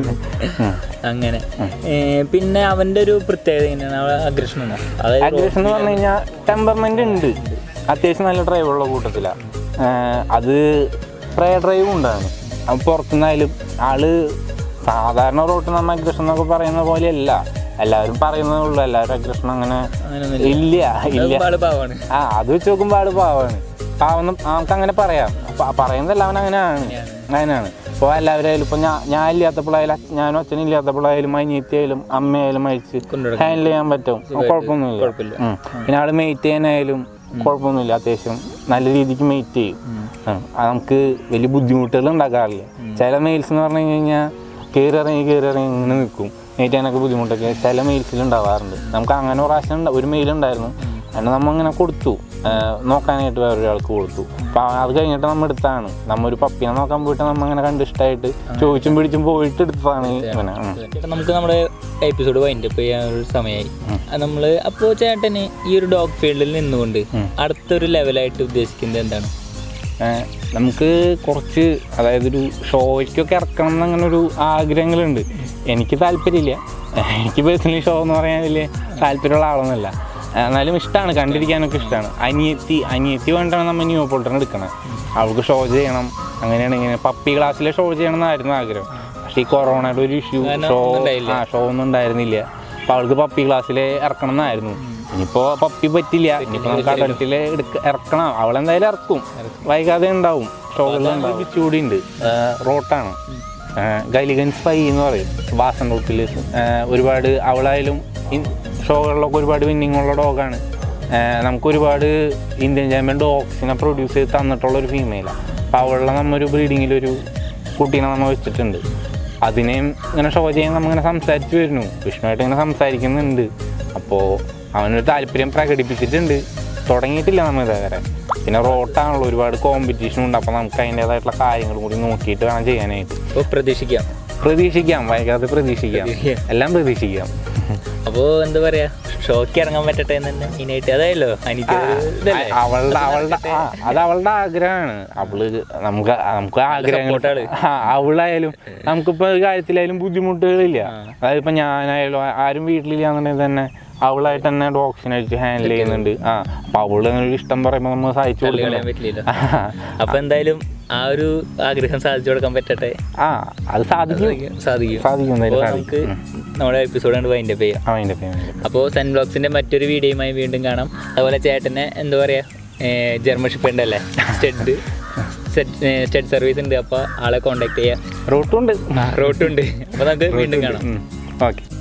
അങ്ങനെ ഏഹ്, പിന്നെ അവന്റെ ഒരു പ്രത്യേകത എങ്ങനെയാണ് അഗ്രഷനാണ് അതായത് അഗ്രഷൻ എന്ന് പറഞ്ഞു കഴിഞ്ഞാൽ ടെമ്പർമെന്റ് ഉണ്ട് അത്യാവശ്യം നല്ല ഡ്രൈവ് ഉള്ള കൂട്ടത്തിലാണ് അത് പ്രേ ഡ്രൈവും ഉണ്ടാണ് അത് പുറത്തുനിന്നായാലും ആള് സാധാരണ റോട്ട് നമ്മ അഗ്രഷൻ എന്നൊക്കെ പറയുന്ന പോലെയല്ല എല്ലാവരും പറയുന്നതേ ഉള്ളൂ എല്ലാവരും അഗ്രഷൻ അങ്ങനെ അങ്ങനെയൊന്നുമില്ല ഇല്ല ഇല്ല ആള് പാവാണ് ആ അത് വെച്ച് നോക്കുമ്പോൾ ആള് പാവാണ് ആവുന്ന നമുക്ക് അങ്ങനെ പറയാം പ- പറയുന്നതല്ല അവൻ അങ്ങനെയാണ് അങ്ങനെയാണ് ഇപ്പോൾ എല്ലാവരും ഇപ്പോൾ ഞാൻ ഞാൻ ഇല്ലാത്തപ്പോഴായാലും അച്ഛ- ഞാനും അച്ഛനും ഇല്ലാത്തപ്പോഴായാലും അനിയത്തിയായാലും അമ്മയായാലും അയച്ച് കൊണ്ടുനടക്കും. ഹാൻഡിൽ ചെയ്യാൻ പറ്റും കുഴപ്പമൊന്നുമില്ല കുഴപ്പമില്ല. ഉം. പിന്നെ ആൾ മെയ്റ്റ് ചെയ്യാനായാലും കുഴപ്പമൊന്നുമില്ല അത്യാവശ്യം നല്ല രീതിക്ക് മെയ്റ്റ് ചെയ്യും ഉം. അത് നമുക്ക് വലിയ ബുദ്ധിമുട്ടുകൾ ഉണ്ടാക്കാറില്ല ചില മെയിൽസ് എന്ന് പറഞ്ഞു കഴിഞ്ഞാൽ കയറി ഇറങ്ങി കയറി ഇറങ്ങി ഇങ്ങനെ നിൽക്കും മെയ്റ്റ് ചെയ്യാനൊക്കെ ബുദ്ധിമുട്ടൊക്കെ ചില മെയിൽസിൽ ഉണ്ടാവാറുണ്ട് നമുക്ക് അങ്ങനെ ഒരു പ്രാവശ്യം ഉണ്ട- ഒരു മെയിൽ ഉണ്ടായിരുന്നു അതിന് നമ്മൾ അങ്ങനെ കൊടുത്തു ആ, നോക്കാനായിട്ട് വേറൊരാൾക്ക് കൊടുത്തു അപ്പം അത് കഴിഞ്ഞിട്ട് നമ്മൾ എടുത്താണ് നമ്മ ഒരു പപ്പീനെ നോക്കാൻ പോയിട്ട് നമ്മൾ അങ്ങനെ കണ്ട് ഇഷ്ടമായിട്ട് ചോദിച്ചും പിടിച്ചും പോയിട്ട് എടുത്തതാണ് ഇവനെ ഉം. ചേട്ടാ നമുക്ക് നമ്മുടെ എപ്പിസോഡ് വൈൻഡ് അപ്പ് ചെയ്യാൻ ഒരു സമയമായി നമ്മൾ അപ്പോൾ ചേട്ടന് ഈ ഒരു ഡോഗ് ഫീൽഡിൽ നിന്നുകൊണ്ട് അടുത്തൊരു ലെവലായിട്ട് ഉദ്ദേശിക്കുന്നത് എന്താണ് ഏഹ് നമുക്ക് കുറച്ച് അതായത് ഒരു ഷോയ്ക്കൊക്കെ ഇറക്കണം എന്നങ്ങനെ ഒരു ആഗ്രഹങ്ങളുണ്ട് എനിക്ക് താല്പര്യമില്ല എനിക്ക് പേഴ്സണലി ഷോ എന്ന് പറയാൻ വലിയ താല്പര്യമുള്ള ആളൊന്നുമല്ല ഏഹ് എന്നാലും ഇഷ്ടമാണ് കണ്ടിരിക്കാനൊക്കെ ഇഷ്ടമാണ് അനിയത്തി അനിയത്തി വേണ്ടിയാണ് നമ്മൾ ന്യൂ പോൾട്ടർ എടുക്കണത് അവൾക്ക് ഷോ ചെയ്യണം അങ്ങനെയാണ് ഇങ്ങനെ പപ്പി ക്ലാസ്സിലെ ഷോ ചെയ്യണം എന്നായിരുന്നു ആഗ്രഹം പക്ഷേ ഈ കൊറോണയുടെ ഒരു ഇഷ്യൂ കാരണം ഷോ ഒന്നും ഉണ്ടായില്ല. ആ ഷോ ഒന്നും ഉണ്ടായിരുന്നില്ല അപ്പോൾ അവൾക്ക് പപ്പി ക്ലാസ്സിൽ ഇറക്കണം എന്നായിരുന്നു ഇനിയിപ്പോൾ പപ്പി പറ്റില്ല ഇനിയിപ്പോൾ നമുക്ക് അഡൽട്ടിൽ എടുക്ക ഇറക്കണം അവളെന്തായാലും ഇറക്കും വൈകാതെ ഉണ്ടാവും ഷോകളിലുണ്ടാവും കൂടി ഉണ്ട് റോട്ടാണ് ഗൈലിഗൻ സ്പൈ എന്ന് പറയും വാസൻ റൂട്ടിൽ ഒരുപാട് അവളായാലും ഇൻ- ഷോകളിലൊക്കെ ഒരുപാട് വിന്നിങ് ഉള്ള ഡോഗാണ് നമുക്ക് ഒരുപാട് ഇന്ത്യൻ ചാമ്പ്യൻ ഡോഗ്സിനെ പ്രൊഡ്യൂസ് ചെയ്ത് തന്നിട്ടുള്ള ഒരു ഫീമെയിലാണ് അപ്പോൾ അവളെ നമ്മൊരു ബ്രീഡിങ്ങിലൊരു കുട്ടീനെ നമ്മൾ വെച്ചിട്ടുണ്ട് അതിനെയും ഇങ്ങനെ ഷോ ചെയ്യാൻ നമ്മളിങ്ങനെ സംസാരിച്ച് വരുന്നു വിഷ്ണുവായിട്ട് ഇങ്ങനെ സംസാരിക്കുന്നുണ്ട് അപ്പോൾ അവനൊരു താല്പര്യം പ്രകടിപ്പിച്ചിട്ടുണ്ട് തുടങ്ങിയിട്ടില്ല നമ്മൾ ഇതേവരെ പിന്നെ റോട്ടാണല്ലോ ഒരുപാട് കോമ്പറ്റീഷൻ ഉണ്ട് അപ്പോൾ നമുക്ക് അതിൻ്റേതായിട്ടുള്ള കാര്യങ്ങളും കൂടി നോക്കിയിട്ട് വേണം ചെയ്യാനായിട്ട് അപ്പോൾ പ്രതീക്ഷിക്കാം പ്രതീക്ഷിക്കാം വൈകാതെ പ്രതീക്ഷിക്കാം പ്രതീക്ഷിക്കാം. എല്ലാം പ്രതീക്ഷിക്കാം അപ്പോൾ എന്താ പറയാ ഷോക്ക് ഇറങ്ങാൻ പറ്റട്ടെ എന്ന് തന്നെ മെയിനായിട്ട് അതായല്ലോ എനിക്ക് ഇതല്ലേ അവളുടെ അവളുടെ ആ അത് അവളുടെ ആഗ്രഹമാണ് അവള് നമുക്ക് നമുക്ക് ആഗ്രഹങ്ങൾ support ആണ്. ആ, അവളായാലും നമുക്കിപ്പോൾ ഒരു കാര്യത്തിലായാലും ബുദ്ധിമുട്ടുകളില്ല അതായത് ഇപ്പം ഞാനായാലും ആ- ആരും വീട്ടിലില്ലാന്നുണ്ടെങ്കിൽ തന്നെ അവളായിട്ട് തന്നെ ഡോഗ്സിനെ വെച്ച് ഹാൻഡിൽ ചെയ്യുന്നുണ്ട് ആ അപ്പോൾ അവള് അങ്ങനെ ഒരു ഇഷ്ടം പറയുമ്പോൾ നമ്മൾ സഹായിച്ചു കളയാൻ കൊടുക്കണം പറ്റില്ലല്ലോ അപ്പൊ എന്തായാലും ആ ഒരു ആഗ്രഹം സാധിച്ചു കൊടുക്കാൻ പറ്റട്ടെ ആ അത് സാധിക്കും സാധിക്കും സാധിക്കും എന്തായാലും അപ്പോൾ നമുക്ക് സാധിക്കും നമ്മുടെ എപ്പിസോഡ് കണ്ട് വൈൻഡപ്പ് ചെയ്യാം ആ അതിൻ്റെ പേര് അപ്പോൾ സൺ ബ്ലോഗ്സിന്റെ മറ്റൊരു വീഡിയോയുമായി വീണ്ടും കാണാം അതുപോലെ ചേട്ടനെ എന്താ പറയുക ജർമ്മൻ ഷിപ്പ് ഉണ്ടല്ലേ സ്റ്റഡ് സ്റ്റഡ് സർവീസ് ഉണ്ട് അപ്പോൾ ആളെ കോൺടാക്ട് ചെയ്യാം റൂട്ടുണ്ട് റോട്ടുണ്ട് അപ്പോൾ നമുക്ക് വീണ്ടും കാണാം ഓക്കെ